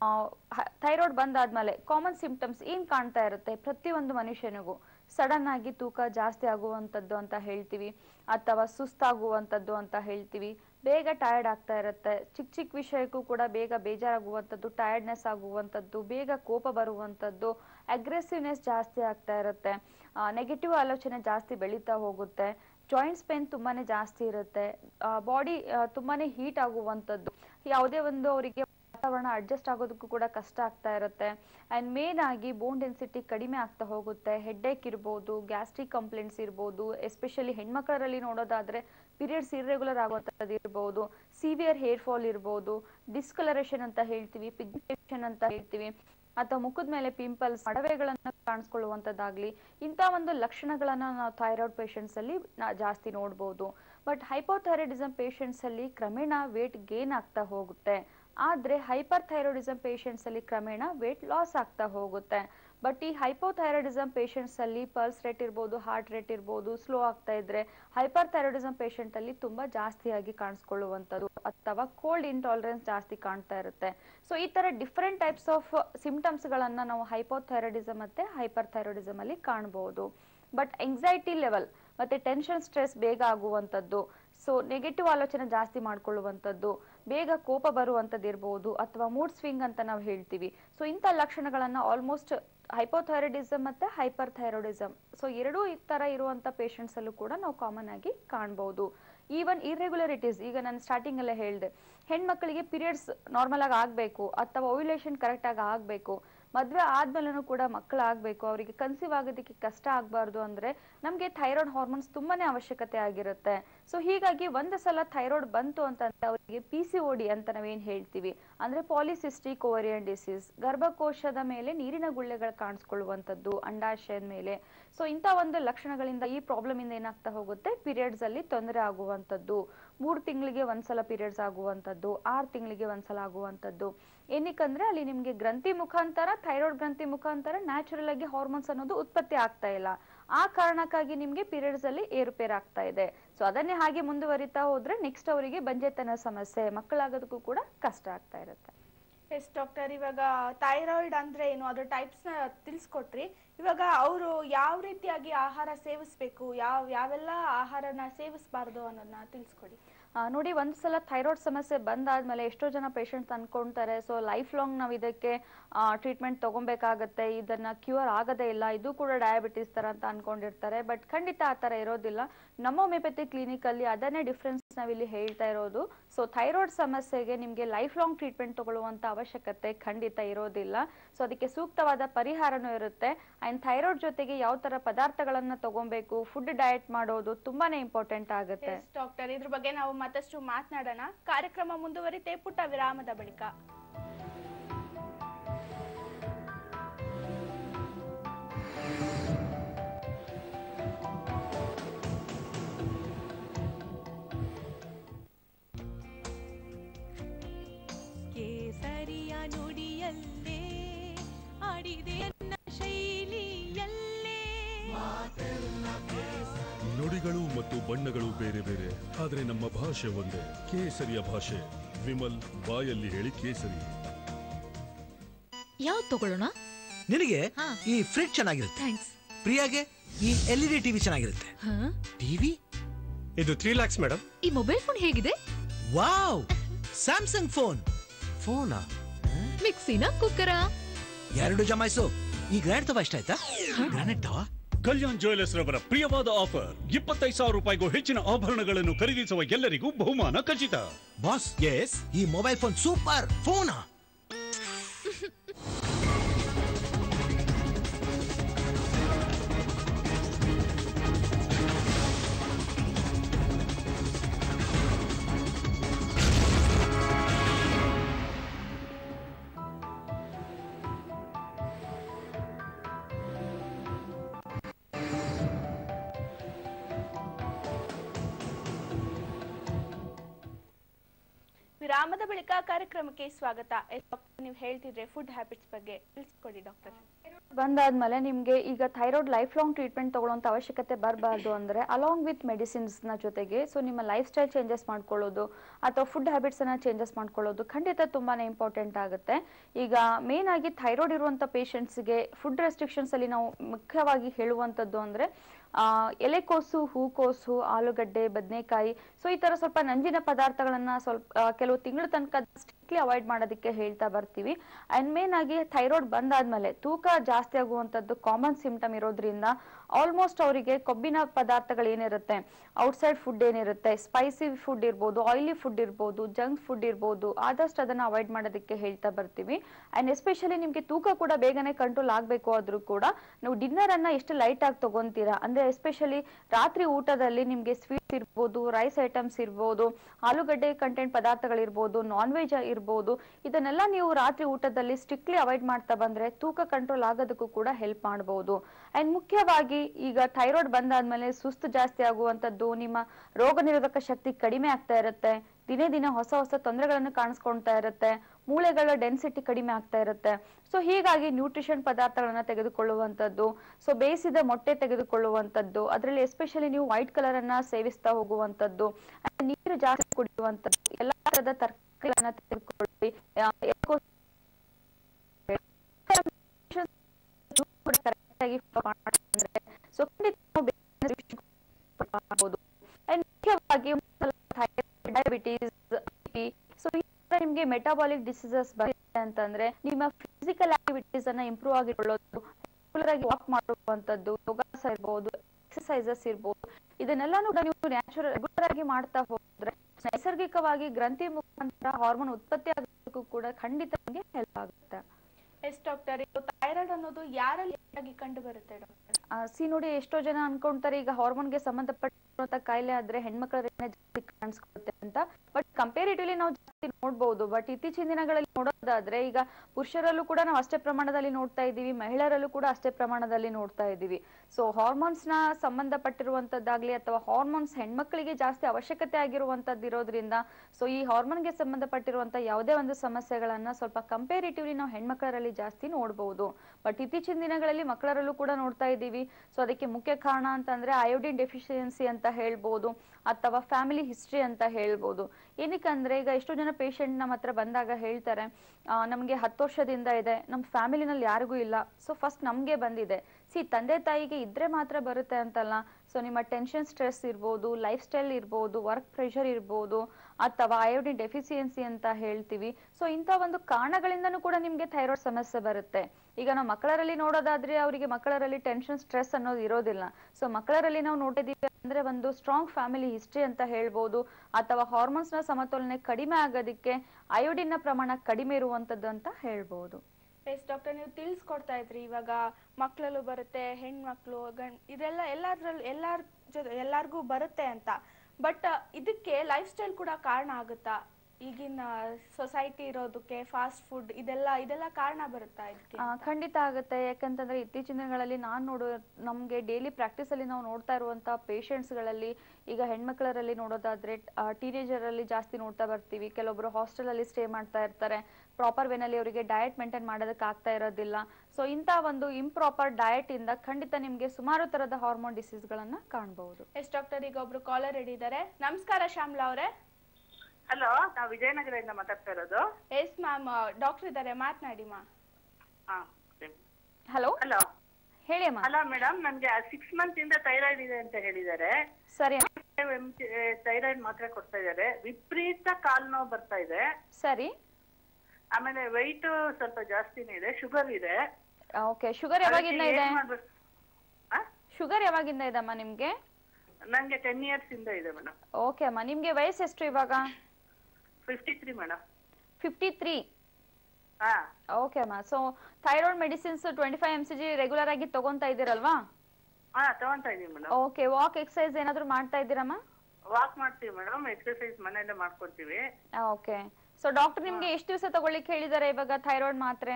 ಥೈರಾಯ್ಡ್ ಬಂದಾದ್ಮೇಲೆ ಕಾಮನ್ ಸಿಂಪ್ಟಮ್ಸ್ ಏನ್ ಕಾಣ್ತಾ ಇರುತ್ತೆ ಪ್ರತಿಯೊಂದು ಮನುಷ್ಯನಿಗೂ ಸಡನ್ ಆಗಿ ತೂಕ ಜಾಸ್ತಿ ಆಗುವಂತದ್ದು ಅಂತ ಹೇಳ್ತೀವಿ ಅಥವಾ ಸುಸ್ತಾಗುವಂತದ್ದು ಅಂತ ಹೇಳ್ತೀವಿ ಬೇಗ ಟಯರ್ಡ್ ಆಗ್ತಾ ಇರುತ್ತೆ ಚಿಕ್ಕ ಚಿಕ್ಕ ವಿಷಯಕ್ಕೂ ಕೂಡ ಬೇಗ ಬೇಜಾರಾಗುವಂಥದ್ದು ಟಯರ್ಡ್ನೆಸ್ ಆಗುವಂಥದ್ದು ಬೇಗ ಕೋಪ ಬರುವಂಥದ್ದು ಅಗ್ರೆಸಿವ್ನೆಸ್ ಜಾಸ್ತಿ ಆಗ್ತಾ ಇರುತ್ತೆ ನೆಗೆಟಿವ್ ಆಲೋಚನೆ ಜಾಸ್ತಿ ಬೆಳೀತಾ ಹೋಗುತ್ತೆ ಜಾಯಿಂಟ್ಸ್ ಪೇನ್ ತುಂಬಾನೇ ಜಾಸ್ತಿ ಇರುತ್ತೆ ಬಾಡಿ ತುಂಬಾನೇ ಹೀಟ್ ಆಗುವಂಥದ್ದು ಯಾವುದೇ ಒಂದು ಅವರಿಗೆ ವಾತಾವರಣ ಅಡ್ಜಸ್ಟ್ ಆಗೋದಕ್ಕೂ ಕೂಡ ಕಷ್ಟ ಆಗ್ತಾ ಇರುತ್ತೆ ಅಂಡ್ ಮೇನ್ ಆಗಿ ಬೋನ್ ಡೆನ್ಸಿಟಿ ಕಡಿಮೆ ಆಗ್ತಾ ಹೋಗುತ್ತೆ ಹೆಡ್ಏಕ್ ಇರ್ಬೋದು ಗ್ಯಾಸ್ಟ್ರಿಕ್ ಕಂಪ್ಲೇಂಟ್ಸ್ ಇರ್ಬೋದು ಎಸ್ಪೆಷಲಿ ಹೆಣ್ಮಕ್ಳರಲ್ಲಿ ನೋಡೋದಾದ್ರೆ ಪೀರಿಯಡ್ಸ್ ಇರ್ರೆಗ್ಯುಲರ್ ಆಗುವಂಥದ್ದು ಇರ್ಬೋದು ಸಿವಿಯರ್ ಹೇರ್ ಫಾಲ್ ಇರ್ಬೋದು ಡಿಸ್ಕಲರೇಷನ್ ಅಂತ ಹೇಳ್ತೀವಿ ಪಿಗ್ಮೆಂಟೇಷನ್ ಅಂತ ಹೇಳ್ತೀವಿ ಅಥವಾ ಮುಖದ ಮೇಲೆ ಪಿಂಪಲ್ಸ್ ಮಡವೆಗಳನ್ನ ಕಾಣಿಸ್ಕೊಳ್ಳುವಂಥದ್ದಾಗ್ಲಿ ಇಂಥ ಒಂದು ಲಕ್ಷಣಗಳನ್ನ ನಾವು ಥೈರಾಯ್ಡ್ ಪೇಷಂಟ್ಸ್ ಅಲ್ಲಿ ನಾ- ಜಾಸ್ತಿ ನೋಡ್ಬೋದು ಬಟ್ ಹೈಪೋಥೈರಾಯ್ಡಿಸಮ್ ಪೇಷಂಟ್ಸ್ ಅಲ್ಲಿ ಕ್ರಮೇಣ ವೇಟ್ ಗೇನ್ ಆಗ್ತಾ ಹೋಗುತ್ತೆ ಆದ್ರೆ ಹೈಪರ್ ಥೈರಾಯ್ಡಿಸಮ್ ಪೇಷಂಟ್ಸ್ ಅಲ್ಲಿ ಕ್ರಮೇಣ ವೇಟ್ ಲಾಸ್ ಆಗ್ತಾ ಹೋಗುತ್ತೆ ಬಟ್ ಈ ಹೈಪೋಥೈರಾಯ್ಡಿಸಮ್ ಪೇಷಂಟ್ಸ್ ಅಲ್ಲಿ ಪಲ್ಸ್ ರೇಟ್ ಇರ್ಬೋದು ಹಾರ್ಟ್ ರೇಟ್ ಇರ್ಬೋದು ಸ್ಲೋ ಆಗ್ತಾ ಇದ್ರೆ ಹೈಪರ್ ಥೈರಾಯ್ಡಿಸಮ್ ಪೇಷಂಟ್ ಅಲ್ಲಿ ತುಂಬಾ ಜಾಸ್ತಿಯಾಗಿ ಕಾಣಿಸ್ಕೊಳ್ಳುವಂಥದ್ದು ಅಥವಾ ಕೋಲ್ಡ್ ಇಂಟಾಲರೆನ್ಸ್ ಜಾಸ್ತಿ ಕಾಣ್ತಾ ಇರುತ್ತೆ ಸೊ ಈ ತರ ಡಿಫ್ರೆಂಟ್ ಟೈಪ್ಸ್ ಆಫ್ ಸಿಂಪ್ಟಮ್ಸ್ ಗಳನ್ನ ನಾವು ಹೈಪೋಥೈರಾಯ್ಡಿಸಮ್ ಮತ್ತೆ ಹೈಪರ್ ಥೈರಾಯ್ಡಿಸಮ್ ಅಲ್ಲಿ ಕಾಣಬಹುದು ಬಟ್ ಎಂಗ್ಸೈಟಿ ಲೆವೆಲ್ ಮತ್ತೆ ಟೆನ್ಷನ್ ಸ್ಟ್ರೆಸ್ ಬೇಗ ಆಗುವಂಥದ್ದು ಸೊ ನೆಗೆಟಿವ್ ಆಲೋಚನೆ ಜಾಸ್ತಿ ಮಾಡ್ಕೊಳ್ಳುವಂಥದ್ದು ಬೇಗ ಕೋಪ ಬರುವಂಥದ್ದು ಇರ್ಬೋದು ಅಥವಾ ಮೂಡ್ ಸ್ವಿಂಗ್ ಅಂತ ನಾವು ಹೇಳ್ತೀವಿ ಸೊ ಇಂಥ ಲಕ್ಷಣಗಳನ್ನ ಆಲ್ಮೋಸ್ಟ್ ಹೈಪೋಥೈರಾಯ್ಡಿಸಮ್ ಮತ್ತೆ ಹೈಪರ್ ಥೈರಾಯ್ಡಿಸಮ್ ಸೊ ಎರಡೂ ಈ ತರ ಇರುವಂತ ಪೇಷಂಟ್ಸ್ ಅಲ್ಲೂ ಕೂಡ ನಾವು ಕಾಮನ್ ಆಗಿ ಕಾಣಬಹುದು ಈವನ್ ಇರ್ರೆಗ್ಯುಲರಿಟೀಸ್ ಈಗ ನಾನು ಸ್ಟಾರ್ಟಿಂಗ್ ಅಲ್ಲೇ ಹೇಳಿದೆ ಹೆಣ್ಮಕ್ಳಿಗೆ ಪೀರಿಯಡ್ಸ್ ನಾರ್ಮಲ್ ಆಗಿ ಆಗ್ಬೇಕು ಅಥವಾ ಓವ್ಯುಲೇಷನ್ ಕರೆಕ್ಟ್ ಆಗಿ ಆಗ್ಬೇಕು ಮದ್ವೆ ಆದ್ಮೇಲೆನೂ ಕೂಡ ಮಕ್ಕಳು ಆಗ್ಬೇಕು ಅವರಿಗೆ ಕನ್ಸೀವ್ ಆಗೋದಕ್ಕೆ ಕಷ್ಟ ಆಗಬಾರ್ದು ಅಂದ್ರೆ ನಮಗೆ ಥೈರಾಯ್ಡ್ ಹಾರ್ಮೋನ್ಸ್ ತುಂಬಾನೇ ಅವಶ್ಯಕತೆ ಆಗಿರುತ್ತೆ ಸೊ ಹೀಗಾಗಿ ಒಂದು ಸಲ ಥೈರಾಯ್ಡ್ ಬಂತು ಅಂತಂದ್ರೆ ಅವರಿಗೆ ಪಿ ಸಿ ಓಡಿ ಅಂತ ನಾವೇನ್ ಹೇಳ್ತೀವಿ ಅಂದ್ರೆ ಪಾಲಿಸಿಸ್ಟಿಕ್ ಓವರಿಯನ್ ಡಿಸೀಸ್ ಗರ್ಭಕೋಶದ ಮೇಲೆ ನೀರಿನ ಗುಳ್ಳೆಗಳು ಕಾಣಿಸ್ಕೊಳ್ಳುವಂಥದ್ದು ಅಂಡಾಶಯದ ಮೇಲೆ ಸೊ ಇಂಥ ಒಂದು ಲಕ್ಷಣಗಳಿಂದ ಈ ಪ್ರಾಬ್ಲಮ್ ಇಂದ ಏನಾಗ್ತಾ ಹೋಗುತ್ತೆ ಪೀರಿಯಡ್ಸ್ ಅಲ್ಲಿ ತೊಂದರೆ ಆಗುವಂಥದ್ದು ಮೂರು ತಿಂಗಳಿಗೆ ಒಂದ್ಸಲ ಪೀರಿಯಡ್ಸ್ ಆಗುವಂಥದ್ದು ಆರು ತಿಂಗಳಿಗೆ ಒಂದ್ಸಲ ಆಗುವಂಥದ್ದು ಏನಕ್ಕಂದ್ರೆ ಅಲ್ಲಿ ನಿಮ್ಗೆ ಗ್ರಂಥಿ ಮುಖಾಂತರ ಥೈರಾಯ್ಡ್ ಗ್ರಂಥಿ ಮುಖಾಂತರ ನ್ಯಾಚುರಲ್ ಆಗಿ ಹಾರ್ಮೋನ್ಸ್ ಅನ್ನೋದು ಉತ್ಪತ್ತಿ ಆಗ್ತಾ ಇಲ್ಲ ಆ ಕಾರಣಕ್ಕಾಗಿ ನಿಮ್ಗೆ ಪೀರಿಯಡ್ಸ್ ಅಲ್ಲಿ ಏರುಪೇರು ಆಗ್ತಾ ಇದೆ ಸೊ ಅದನ್ನೇ ಹಾಗೆ ಮುಂದುವರಿತಾ ಹೋದ್ರೆ ನೆಕ್ಸ್ಟ್ ಅವರಿಗೆ ಬಂಜೆತನ ಸಮಸ್ಯೆ ಮಕ್ಕಳಾಗೋದಕ್ಕೂ ಕೂಡ ಕಷ್ಟ ಆಗ್ತಾ ಇರುತ್ತೆ ಎಸ್ ಡಾಕ್ಟರ್ ಇವಾಗ ಥೈರಾಯ್ಡ್ ಅಂದ್ರೆ ಏನು ಅದ್ರ ಟೈಪ್ಸ್ ನ ತಿಳಿಸ್ಕೊಟ್ರಿ ಇವಾಗ ಅವರು ಯಾವ ರೀತಿಯಾಗಿ ಆಹಾರ ಸೇವಿಸ್ಬೇಕು ಯಾವ ಯಾವೆಲ್ಲ ಆಹಾರನ ಸೇವಿಸಬಾರ್ದು ಅನ್ನೋದನ್ನ ತಿಳಿಸ್ಕೊಡಿ ಆ, ನೋಡಿ ಒಂದು ಸಲ ಥೈರಾಯ್ಡ್ ಸಮಸ್ಯೆ ಬಂದಾದ್ಮೇಲೆ ಎಷ್ಟೋ ಜನ ಪೇಷಂಟ್ಸ್ ಅನ್ಕೊಂತಾರೆ ಸೊ ಲೈಫ್ ಲಾಂಗ್ ನಾವು ಇದಕ್ಕೆ ಟ್ರೀಟ್ಮೆಂಟ್ ತಗೊಬೇಕಾಗತ್ತೆ ಇದನ್ನ ಕ್ಯೂರ್ ಆಗದೇ ಇಲ್ಲ ಇದು ಕೂಡ ಡಯಾಬಿಟಿಸ್ ತರ ಅಂತ ಅನ್ಕೊಂಡಿರ್ತಾರೆ ಬಟ್ ಖಂಡಿತ ಆ ಥರ ಇರೋದಿಲ್ಲ ನಮ್ಮ ಹೋಮಿಯೋಪತಿ ಕ್ಲಿನಿಕ್ ಅಲ್ಲಿ ಅದನ್ನೇ ಡಿಫ್ರೆನ್ಸ್ ನಾವಿಲ್ಲಿ ಹೇಳ್ತಾ ಇರೋದು ಸೊ ಥೈರಾಯ್ಡ್ ಸಮಸ್ಯೆಗೆ ನಿಮಗೆ ಲೈಫ್ ಲಾಂಗ್ ಟ್ರೀಟ್ಮೆಂಟ್ ತಗೊಳ್ಳುವಂತ ಅವಶ್ಯಕತೆ ಖಂಡಿತ ಇರೋದಿಲ್ಲ ಸೊ ಅದಕ್ಕೆ ಸೂಕ್ತವಾದ ಪರಿಹಾರನೂ ಇರುತ್ತೆ ಅಂಡ್ ಥೈರಾಯ್ಡ್ ಜೊತೆಗೆ ಯಾವ ತರ ಪದಾರ್ಥಗಳನ್ನ ತಗೊಬೇಕು ಫುಡ್ ಡಯಟ್ ಮಾಡೋದು ತುಂಬಾನೇ ಇಂಪಾರ್ಟೆಂಟ್ ಆಗುತ್ತೆ ಎಸ್ ಡಾಕ್ಟರ್ ಇದ್ರ ಬಗ್ಗೆ ನಾವು ಮತ್ತಷ್ಟು ಮಾತನಾಡೋಣ ಕಾರ್ಯಕ್ರಮ ಮುಂದುವರಿತೆ ಪುಟ್ಟ ವಿರಾಮದ ಬಳಿಕ ಕೇಸರಿಯ ನುಡಿಯಲ್ಲೇ ಆಡಿದೆ ನನ್ನ ಶೈಲಿಯಲ್ಲೇ ನುಡಿಗಳು ಮತ್ತು ಬಣ್ಣಗಳು ಬೇರೆ ಬೇರೆ ಆದ್ರೆ ನಮ್ಮ ಭಾಷೆ ಒಂದೇ ಕೇಸರಿಯ ಭಾಷೆ ವಿಮಲ್ ಬಾಯಲ್ಲಿ ಹೇಳಿ ಕೇಸರಿ ಯಾವ್ದು ತಗೊಳ್ಳೋಣ ನಿನಗೆ ಹಾ. ಈ ಫ್ರಿಡ್ ಚೆನ್ನಾಗಿರುತ್ತೆ ಥ್ಯಾಂಕ್ಸ್ ಪ್ರಿಯಾಗೆ ಈ ಎಲ್ ಇ ಡಿ ಟಿವಿ ಚೆನ್ನಾಗಿರುತ್ತೆ ಟಿವಿ ಇದು ತ್ರೀ ಲ್ಯಾಕ್ಸ್ ಮೇಡಮ್ ಈ ಮೊಬೈಲ್ ಫೋನ್ ಹೇಗಿದೆ ವಾವ್ ಸ್ಯಾಮ್ಸಂಗ್ ಫೋನ್ ಫೋನಾ ಮಿಕ್ಸಿನ ಕುಕ್ಕರ ಎರಡು ಜಮಾಯಿಸು ಈ ಗ್ರ್ಯಾಂಡ್ ತವ ಎಷ್ಟಾಯ್ತಾ ಗ್ರಾನೆಟ್ ತವ ಕಲ್ಯಾಣ್ ಜ್ಯುವೆಲರ್ಸ್ ರವರ ಪ್ರಿಯವಾದ ಆಫರ್ ಇಪ್ಪತ್ತೈದು ಸಾವಿರ ರೂಪಾಯಿಗೂ ಹೆಚ್ಚಿನ ಆಭರಣಗಳನ್ನು ಖರೀದಿಸುವ ಎಲ್ಲರಿಗೂ ಬಹುಮಾನ ಖಚಿತ ಬಾಸ್ ಎಸ್ ಈ ಮೊಬೈಲ್ ಫೋನ್ ಸೂಪರ್ ಫೋನಾ ವಿರಾಮದ ಬಳಿಕ ಕಾರ್ಯಕ್ರಮಕ್ಕೆ ಸ್ವಾಗತ ಎಸ್ ಡಾಕ್ಟರ್ ನೀವು ಹೇಳ್ತಿದ್ರೆ ಫುಡ್ ಹ್ಯಾಬಿಟ್ಸ್ ಬಗ್ಗೆ ತಿಳಿಸ್ಕೊಡಿ ಡಾಕ್ಟರ್ ಬಂದಾದ್ಮೇಲೆ ನಿಮ್ಗೆ ಈಗ ಥೈರಾಯ್ಡ್ ಲೈಫ್ ಲಾಂಗ್ ಟ್ರೀಟ್ಮೆಂಟ್ ತಗೊಳ್ಳೋಂಥ ಅವಶ್ಯಕತೆ ಬರಬಾರ್ದು ಅಂದ್ರೆ ಅಲಾಂಗ್ ವಿತ್ ಮೆಡಿಸಿನ್ಸ್ ನ ಜೊತೆಗೆ ಸೊ ನಿಮ್ಮ ಲೈಫ್ ಸ್ಟೈಲ್ ಚೇಂಜಸ್ ಮಾಡ್ಕೊಳ್ಳೋದು ಅಥವಾ ಫುಡ್ ಹ್ಯಾಬಿಟ್ಸ್ ಅನ್ನ ಚೇಂಜಸ್ ಮಾಡ್ಕೊಳ್ಳೋದು ಖಂಡಿತ ತುಂಬಾನೇ ಇಂಪಾರ್ಟೆಂಟ್ ಆಗುತ್ತೆ ಈಗ ಮೇನ್ ಆಗಿ ಥೈರಾಯ್ಡ್ ಇರುವಂತ ಗೆ ಫುಡ್ ರೆಸ್ಟ್ರಿಕ್ಷನ್ಸ್ ಅಲ್ಲಿ ನಾವು ಮುಖ್ಯವಾಗಿ ಹೇಳುವಂತದ್ದು ಅಂದ್ರೆ ಆ, ಎಲೆಕೋಸು ಹೂಕೋಸು ಆಲೂಗಡ್ಡೆ ಬದನೆಕಾಯಿ ಸೊ ಈ ತರ ಸ್ವಲ್ಪ ನಂಜಿನ ಪದಾರ್ಥಗಳನ್ನ ಸ್ವಲ್ಪ ಆ, ಕೆಲವು ತಿಂಗಳ ತನಕ ಸ್ಟ್ರಿಕ್ಟ್ಲಿ ಅವಾಯ್ಡ್ ಮಾಡೋದಕ್ಕೆ ಹೇಳ್ತಾ ಬರ್ತೀವಿ ಅಂಡ್ ಮೇನ್ ಆಗಿ ಥೈರಾಯ್ಡ್ ಬಂದಾದ್ಮೇಲೆ ತೂಕ ಜಾಸ್ತಿ ಆಗುವಂತದ್ದು ಕಾಮನ್ ಸಿಂಪ್ಟಮ್ ಇರೋದ್ರಿಂದ ಆಲ್ಮೋಸ್ಟ್ ಅವರಿಗೆ ಕೊಬ್ಬಿನ ಪದಾರ್ಥಗಳು ಏನಿರುತ್ತೆ ಔಟ್ಸೈಡ್ ಫುಡ್ ಏನಿರುತ್ತೆ ಸ್ಪೈಸಿ ಫುಡ್ ಇರ್ಬೋದು ಆಯಿಲಿ ಫುಡ್ ಇರ್ಬೋದು ಜಂಕ್ ಫುಡ್ ಇರ್ಬೋದು ಆದಷ್ಟು ಅದನ್ನ ಅವಾಯ್ಡ್ ಮಾಡೋದಕ್ಕೆ ಹೇಳ್ತಾ ಬರ್ತೀವಿ ಅಂಡ್ ಎಸ್ಪೆಷಲಿ ನಿಮ್ಗೆ ತೂಕ ಕೂಡ ಬೇಗನೆ ಕಂಟ್ರೋಲ್ ಆಗ್ಬೇಕು ಆದ್ರೂ ಕೂಡ ನೀವು ಡಿನ್ನರ್ ಅನ್ನ ಎಷ್ಟು ಲೈಟ್ ಆಗಿ ತಗೊಂತೀರಾ ಅಂದ್ರೆ ಎಸ್ಪೆಷಲಿ ರಾತ್ರಿ ಊಟದಲ್ಲಿ ನಿಮ್ಗೆ ಸ್ವೀಟ್ಸ್ ಇರ್ಬೋದು ರೈಸ್ ಐಟಮ್ಸ್ ಇರ್ಬೋದು ಆಲೂಗಡ್ಡೆ ಕಂಟೆಂಟ್ ಪದಾರ್ಥಗಳಿರ್ಬೋದು ನಾನ್ ವೆಜ್ ಇರ್ಬೋದು ಇದನ್ನೆಲ್ಲ ನೀವು ರಾತ್ರಿ ಊಟದಲ್ಲಿ ಸ್ಟ್ರಿಕ್ಟ್ಲಿ ಅವಾಯ್ಡ್ ಮಾಡ್ತಾ ಬಂದ್ರೆ ತೂಕ ಕಂಟ್ರೋಲ್ ಆಗೋದಕ್ಕೂ ಕೂಡ ಹೆಲ್ಪ್ ಮಾಡಬಹುದು ಅಂಡ್ ಮುಖ್ಯವಾಗಿ ಈಗ ಥೈರಾಯ್ಡ್ ಬಂದಾದ್ಮೇಲೆ ಸುಸ್ತು ಜಾಸ್ತಿ ಆಗುವಂತದ್ದು ನಿಮ್ಮ ರೋಗ ನಿರೋಧಕ ಶಕ್ತಿ ಕಡಿಮೆ ಆಗ್ತಾ ಇರುತ್ತೆ ದಿನೇ ದಿನೇ ಹೊಸ ಹೊಸ ತೊಂದರೆಗಳನ್ನು ಕಾಣಿಸ್ಕೊಳ್ತಾ ಇರುತ್ತೆ ಮೂಳೆಗಳ ಡೆನ್ಸಿಟಿ ಕಡಿಮೆ ಆಗ್ತಾ ಇರುತ್ತೆ ಸೊ ಹೀಗಾಗಿ ನ್ಯೂಟ್ರಿಷನ್ ಪದಾರ್ಥಗಳನ್ನ ತೆಗೆದುಕೊಳ್ಳುವಂಥದ್ದು ಸೊ ಬೇಯಿಸಿದ ಮೊಟ್ಟೆ ತೆಗೆದುಕೊಳ್ಳುವಂಥದ್ದು ಅದರಲ್ಲಿ ಎಸ್ಪೆಷಲಿ ನೀವು ವೈಟ್ ಕಲರ್ ಅನ್ನ ಸೇವಿಸ್ತಾ ಹೋಗುವಂಥದ್ದು and ನೀರು ಜಾಸ್ತಿ ಕುಡಿಯುವಂಥದ್ದು ಎಲ್ಲಾ ತರದ ತರಕಾರಿಗಳನ್ನ ತೆಗೆದುಕೊಳ್ಳಿ ಆ, ಎಲೆಕೋಸು ಕೂಡ correct ಆಗಿ follow ಮಾಡ್ಕೊಂಡ್ರೆ, so ಖಂಡಿತ ನಾವು ಬೇಗನೆ ಮಾಡ್ಬೋದು. And ಮುಖ್ಯವಾಗಿ ಡಯಾಬಿಟೀಸ್ ಸೊ ಈ ತರ ನಿಮ್ಗೆ ಮೆಟಾಬಾಲಿಕ್ ಡಿಸೀಸಸ್ ಬರುತ್ತೆ ಅಂತಂದ್ರೆ ನಿಮ್ಮ ಫಿಸಿಕಲ್ ಆಕ್ಟಿವಿಟೀಸ್ ಅನ್ನ ಇಂಪ್ರೂವ್ ಆಗಿಕೊಳ್ಳೋದು ರೆಗ್ಯುಲರ್ ಆಗಿ ವಾಕ್ ಮಾಡುವಂತದ್ದು ಯೋಗಾಸ ಇರ್ಬೋದು ಎಕ್ಸಸೈಸಸ್ ಇರ್ಬೋದು ಇದನ್ನೆಲ್ಲಾನು ಕೂಡ ನೀವು ನ್ಯಾಚುರಲ್ ರೆಗ್ಯುಲರ್ ಆಗಿ ಮಾಡ್ತಾ ಹೋದ್ರೆ ನೈಸರ್ಗಿಕವಾಗಿ ಗ್ರಂಥಿ ಮುಖಾಂತರ ಹಾರ್ಮೋನ್ ಉತ್ಪತ್ತಿ ಆಗೋದಕ್ಕೂ ಕೂಡ ಖಂಡಿತ ನಿಮ್ಗೆ ಹೆಲ್ಪ್ ಆಗುತ್ತೆ ಎಸ್ ಡಾಕ್ಟರ್ ಇದು ಥೈರಾಯ್ಡ್ ಅನ್ನೋದು ಯಾರಲ್ಲಿ ಹೆಚ್ಚಾಗಿ ಕಂಡು ಬರುತ್ತೆ ಡಾಕ್ಟರ್ ಸಿ ನೋಡಿ ಎಷ್ಟೋ ಜನ ಅನ್ಕೊಂತಾರೆ ಈಗ ಹಾರ್ಮೋನ್ಗೆ ಸಂಬಂಧಪಟ್ಟಿರುವಂತ ಕಾಯಿಲೆ ಆದ್ರೆ ಹೆಣ್ಮಕ್ಳನ್ನ ಜಾಸ್ತಿ ಕಾಣಿಸ್ಕೊಳುತ್ತೆ ಅಂತ ಬಟ್ ಕಂಪೇರಿಟಿವ್ಲಿ ನಾವು ಜಾಸ್ತಿ ನೋಡ್ಬೋದು ಬಟ್ ಇತ್ತೀಚಿನ ದಿನಗಳಲ್ಲಿ ನೋಡೋದಾದ್ರೆ ಈಗ ಪುರುಷರಲ್ಲೂ ಕೂಡ ನಾವು ಅಷ್ಟೇ ಪ್ರಮಾಣದಲ್ಲಿ ನೋಡ್ತಾ ಇದ್ದೀವಿ ಮಹಿಳೆಯರಲ್ಲೂ ಕೂಡ ಅಷ್ಟೇ ಪ್ರಮಾಣದಲ್ಲಿ ನೋಡ್ತಾ ಇದ್ದೀವಿ ಸೊ ಹಾರ್ಮೋನ್ಸ್ ನ ಸಂಬಂಧಪಟ್ಟಿರುವಂತದ್ದಾಗ್ಲಿ ಅಥವಾ ಹಾರ್ಮೋನ್ಸ್ ಹೆಣ್ಮಕ್ಳಿಗೆ ಜಾಸ್ತಿ ಅವಶ್ಯಕತೆ ಆಗಿರುವಂತದ್ದು ಇರೋದ್ರಿಂದ ಸೊ ಈ ಹಾರ್ಮೋನ್ಗೆ ಸಂಬಂಧಪಟ್ಟಿರುವಂತ ಯಾವುದೇ ಒಂದು ಸಮಸ್ಯೆಗಳನ್ನ ಸ್ವಲ್ಪ ಕಂಪೇರಿಟಿವ್ಲಿ ನಾವು ಹೆಣ್ಮಕ್ಳರಲ್ಲಿ ಜಾಸ್ತಿ ನೋಡಬಹುದು ಬಟ್ ಇತ್ತೀಚಿನ ದಿನಗಳಲ್ಲಿ ಮಕ್ಕಳರಲ್ಲೂ ಕೂಡ ನೋಡ್ತಾ ಇದ್ದೀವಿ ಸೊ ಅದಕ್ಕೆ ಮುಖ್ಯ ಕಾರಣ ಅಂತಂದ್ರೆ ಅಯೋಡಿನ್ ಡೆಫಿಷಿಯನ್ಸಿ ಅಂತ ಹೇಳ್ಬೋದು ಅಥವಾ ಫ್ಯಾಮಿಲಿ ಹಿಸ್ಟ್ರಿ ಅಂತ ಹೇಳ್ಬೋದು ಏನಕ್ಕಂದ್ರೆ ಈಗ ಎಷ್ಟೋ ಜನ ಪೇಷಂಟ್ ನಮ್ಮ ಹತ್ರ ಬಂದಾಗ ಹೇಳ್ತಾರೆ ಆ, ನಮ್ಗೆ ಹತ್ತು ವರ್ಷದಿಂದ ಇದೆ ನಮ್ಮ ಫ್ಯಾಮಿಲಿನಲ್ಲಿ ಯಾರಿಗೂ ಇಲ್ಲ ಸೊ ಫಸ್ಟ್ ನಮ್ಗೆ ಬಂದಿದೆ ಸಿ ತಂದೆ ತಾಯಿಗೆ ಇದ್ರೆ ಮಾತ್ರ ಬರುತ್ತೆ ಅಂತಲ್ಲ ಸೊ ನಿಮ್ಮ ಟೆನ್ಷನ್ ಸ್ಟ್ರೆಸ್ ಇರ್ಬೋದು ಲೈಫ್ ಸ್ಟೈಲ್ ಇರ್ಬೋದು ವರ್ಕ್ ಪ್ರೆಷರ್ ಇರ್ಬೋದು ಅಥವಾ ಅಯೋಡಿನ್ ಡೆಫಿಸಿಯನ್ಸಿ ಅಂತ ಹೇಳ್ತೀವಿ ಸೊ ಇಂಥ ಒಂದು ಕಾರಣಗಳಿಂದನೂ ಕೂಡ ನಿಮಗೆ ಥೈರಾಯ್ಡ್ ಸಮಸ್ಯೆ ಬರುತ್ತೆ ಈಗ ನಾವು ಮಕ್ಕಳರಲ್ಲಿ ನೋಡೋದಾದ್ರೆ ಅವರಿಗೆ ಮಕ್ಕಳರಲ್ಲಿ ಟೆನ್ಷನ್ ಸ್ಟ್ರೆಸ್ ಅನ್ನೋದು ಇರೋದಿಲ್ಲ ಸೊ ಮಕ್ಕಳರಲ್ಲಿ ನಾವು ನೋಡಿದೀವಿ ಅಂದ್ರೆ ಒಂದು ಸ್ಟ್ರಾಂಗ್ ಫ್ಯಾಮಿಲಿ ಹಿಸ್ಟ್ರಿ ಅಂತ ಹೇಳ್ಬೋದು ಅಥವಾ ಹಾರ್ಮೋನ್ಸ್ ನ ಸಮತೋಲನೆ ಕಡಿಮೆ ಆಗೋದಕ್ಕೆ ಅಯೋಡಿನ್ ನ ಪ್ರಮಾಣ ಕಡಿಮೆ ಇರುವಂತದ್ದು ಅಂತ ಹೇಳ್ಬೋದು ಎಸ್ ಡಾಕ್ಟರ್ ನೀವು ತಿಳಿಸ್ಕೊಡ್ತಾ ಇದ್ರಿ ಇವಾಗ ಮಕ್ಕಳಲ್ಲೂ ಬರುತ್ತೆ ಹೆಣ್ಮಕ್ಳು ಗಂಡ್ ಇದೆಲ್ಲ ಎಲ್ಲಾದ್ರಲ್ಲಿ ಎಲ್ಲಾರ್ ಜೊತೆ ಎಲ್ಲಾರ್ಗೂ ಬರುತ್ತೆ ಅಂತ ಬಟ್ ಇದಕ್ಕೆ ಲೈಫ್ ಸ್ಟೈಲ್ ಕೂಡ ಕಾರಣ ಆಗುತ್ತಾ ಈಗಿನ ಸೊಸೈಟಿ ಇರೋದಕ್ಕೆ ಫಾಸ್ಟ್ ಫುಡ್ ಇದೆಲ್ಲ ಇದೆಲ್ಲ ಕಾರಣ ಬರುತ್ತಾ ಇದಕ್ಕೆ ಆ, ಖಂಡಿತ ಆಗುತ್ತೆ ಯಾಕಂತಂದ್ರೆ ಇತ್ತೀಚಿನ ದಿನಗಳಲ್ಲಿ ನಾನು ನೋಡೋ ನಮಗೆ ಡೈಲಿ ಪ್ರಾಕ್ಟೀಸ್ ಅಲ್ಲಿ ನಾವು ನೋಡ್ತಾ ಇರುವಂತಹ ಪೇಷಂಟ್ಸ್ ಗಳಲ್ಲಿ ಈಗ ಹೆಣ್ಮಕ್ಳರಲ್ಲಿ ನೋಡೋದಾದ್ರೆ ಟೀನೇಜರ್ ಅಲ್ಲಿ ಜಾಸ್ತಿ ನೋಡ್ತಾ ಬರ್ತೀವಿ ಕೆಲವೊಬ್ರು ಹಾಸ್ಟೆಲ್ ಅಲ್ಲಿ ಸ್ಟೇ ಮಾಡ್ತಾ ಇರ್ತಾರೆ ಪ್ರಾಪರ್ ವೇನಲ್ಲಿ ಅವರಿಗೆ ಡಯಟ್ ಮೇಂಟೈನ್ ಮಾಡೋದಕ್ಕೆ ಆಗ್ತಾ ಇರೋದಿಲ್ಲ ಸೊ ಇಂಥ ಒಂದು ಇಂಪ್ರಾಪರ್ ಡಯಟ್ ಇಂದ ಖಂಡಿತ ನಿಮಗೆ ಸುಮಾರು ತರದ ಹಾರ್ಮೋನ್ ಡಿಸೀಸ್ ಗಳನ್ನ ಕಾಣಬಹುದು ಎಸ್ ಡಾಕ್ಟರ್ ಈಗ ಒಬ್ರು ಕಾಲರ್ ಹಿಡಿದ್ದಾರೆ ನಮಸ್ಕಾರ ಶ್ಯಾಮ್ಲಾ ಅವರೇ ಹಲೋ ನಾವು ವಿಜಯನಗರದಿಂದ ಮಾತಾಡ್ತಾ ಇರೋದು ಎಸ್ ಮ್ಯಾಮ್ ಡಾಕ್ಟರ್ ಇದ್ದಾರೆ ಮಾತನಾಡಿ ಮಾ ಹಾ ಹಲೋ ಹಲೋ ಹೇಳಿ ಅಮ್ಮ ಹಲೋ ಮೇಡಮ್ ನನ್ಗೆ ಸಿಕ್ಸ್ ಮಂತ್ ಇಂದ ಥೈರಾಯ್ಡ್ ಇದೆ ಅಂತ ಹೇಳಿದ್ದಾರೆ ಸರಿ ಥೈರಾಯ್ಡ್ ಮಾತ್ರೆ ಕೊಡ್ತಾ ಇದ್ದಾರೆ ವಿಪರೀತ ಕಾಲ್ ನೋವು ಬರ್ತಾ ಇದೆ ಸರಿ ಆಮೇಲೆ weight ಸ್ವಲ್ಪ ಜಾಸ್ತಿನೇ ಇದೆ ಶುಗರ್ ಇದೆ ಓಕೆ ಶುಗರ್ ಯಾವಾಗಿಂದ ಅದಕ್ಕೆ ಇದೆ ಏನ್ ಮಾಡ್ಬೇಕು? ಆ? ಶುಗರ್ ಯಾವಾಗಿಂದ ಇದಮ್ಮ ನಿಮ್ಗೆ ನಂಗೆ ಟೆನ್ ಇಯರ್ಸ್ ಇಂದ ಇದೆ ಮೇಡಮ್ ಓಕೆ ಅಮ್ಮ ನಿಮ್ಗೆ ವಯಸ್ಸು ಎಷ್ಟು ಇವಾಗ fifty three madam fifty three ಹಾ ಓಕೆ ಅಮ್ಮ so thyroid medicines twenty five M C G regular ಆಗಿ ತಗೊಂತಾ ಇದ್ದೀರಲ್ವಾ ಹಾ ತಗೊಂತಾ ಇದೀವಿ ಮೇಡಮ್ ಓಕೆ ವಾಕ್ ಎಕ್ಸರ್ಸೈಸ್ ಏನಾದ್ರು ಮಾಡ್ತಾ ಇದ್ದೀರಮ್ಮ ವಾಕ್ ಮಾಡ್ತೀವಿ ಮೇಡಮ್ ಎಕ್ಸರ್ಸೈಸ್ ಮನೆಯಲ್ಲೇ ಮಾಡ್ಕೊಂತೀವಿ ಓಕೆ ಸೊ ಡಾಕ್ಟರ್ ನಿಮ್ಗೆ ಎಷ್ಟು ದಿವಸ ತಗೊಳ್ಳಿಕ್ಕೆ ಹೇಳಿದ್ದಾರೆ ಇವಾಗ ಥೈರಾಯ್ಡ್ ಮಾತ್ರೆ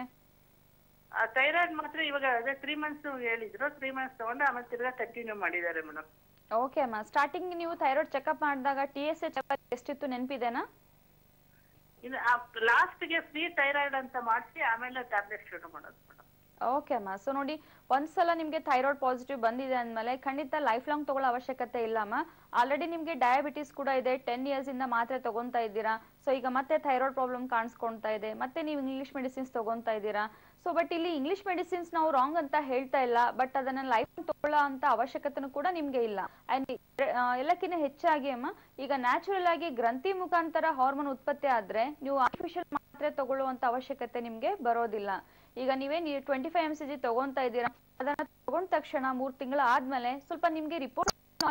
ಥೈರಾಯ್ಡ್ ಮಾತ್ರ ಇವಾಗ ಅದೇ ತ್ರೀ ಮಂತ್ಸ್ ಹೇಳಿದ್ರು ತ್ರೀ ಮಂತ್ಸ್ ತಗೊಂಡು ಆಮೇಲೆ ತಿರ್ಗಾ ಕಂಟಿನ್ಯೂ ಮಾಡಿದ್ದಾರೆ ಮೇಡಮ್ ಓಕೆ ಅಮ್ಮ ಸ್ಟಾರ್ಟಿಂಗ್ ನೀವು ಥೈರಾಯ್ಡ್ ಚೆಕಪ್ ಮಾಡಿದಾಗ ಟಿ ಎಸ್ ಎಚ್ ಎಷ್ಟಿತ್ತು ನೆನಪಿದೆನಾ ಇನ್ನು ಲಾಸ್ಟ್ಗೆ ಫ್ರೀ ಥೈರಾಯ್ಡ್ ಅಂತ ಮಾಡಿಸಿ ಆಮೇಲೆ ಟ್ಯಾಬ್ಲೆಟ್ ಶುರು ಮಾಡೋದು ಮೇಡಮ್ ಓಕೆ ಅಮ್ಮ ಸೊ ನೋಡಿ ಒಂದ್ಸಲ ನಿಮ್ಗೆ ಥೈರಾಯ್ಡ್ ಪಾಸಿಟಿವ್ ಬಂದಿದೆ ಅಂದ್ಮೇಲೆ ಖಂಡಿತ ಲೈಫ್ ಲಾಂಗ್ ತಗೊಳ್ಳೋ ಅವಶ್ಯಕತೆ ಇಲ್ಲ ಅಮ್ಮ ಆಲ್ರೆಡಿ ನಿಮ್ಗೆ ಡಯಾಬಿಟಿಸ್ ಕೂಡ ಇದೆ ಟೆನ್ ಇಯರ್ಸ್ ಇಂದ ಮಾತ್ರೆ ತಗೊಂತಾ ಇದ್ದೀರಾ ಸೊ ಈಗ ಮತ್ತೆ ಥೈರಾಯ್ಡ್ ಪ್ರಾಬ್ಲಮ್ ಕಾಣಿಸ್ಕೊಂತಾ ಇದೆ ಮತ್ತೆ ನೀವು ಇಂಗ್ಲಿಷ್ ಮೆಡಿಸಿನ್ಸ್ ತಗೊಂತಾ ಇದ್ದೀರಾ ಸೊ ಬಟ್ ಇಲ್ಲಿ ಇಂಗ್ಲಿಷ್ ಮೆಡಿಸಿನ್ಸ್ ನಾವು ರಾಂಗ್ ಅಂತ ಹೇಳ್ತಾ ಇಲ್ಲ ಬಟ್ ಅದನ್ನ ಲೈಫ್ ತಗೊಳ್ಳೋ ಅಂತ ಅವಶ್ಯಕತೆನೂ ಕೂಡ ನಿಮ್ಗೆ ಇಲ್ಲ ಅಂಡ್ ಎಲ್ಲಕ್ಕಿಂತ ಹೆಚ್ಚಾಗಿ ಅಮ್ಮ ಈಗ ನ್ಯಾಚುರಲ್ ಆಗಿ ಗ್ರಂಥಿ ಮುಖಾಂತರ ಹಾರ್ಮೋನ್ ಉತ್ಪತ್ತಿ ಆದ್ರೆ ನೀವು ಆರ್ಟಿಫಿಷಿಯಲ್ ಮಾತ್ರೆ ತಗೊಳ್ಳುವಂತ ಅವಶ್ಯಕತೆ ನಿಮ್ಗೆ ಬರೋದಿಲ್ಲ ಈಗ ನೀವೇನ್ twenty five M C G ತಗೊಂತಾ ಇದ್ದೀರಾ ಅದನ್ನ ತಗೊಂಡ ತಕ್ಷಣ ಮೂರ್ ತಿಂಗಳ ಆದ್ಮೇಲೆ ಸ್ವಲ್ಪ ನಿಮ್ಗೆ ರಿಪೋರ್ಟ್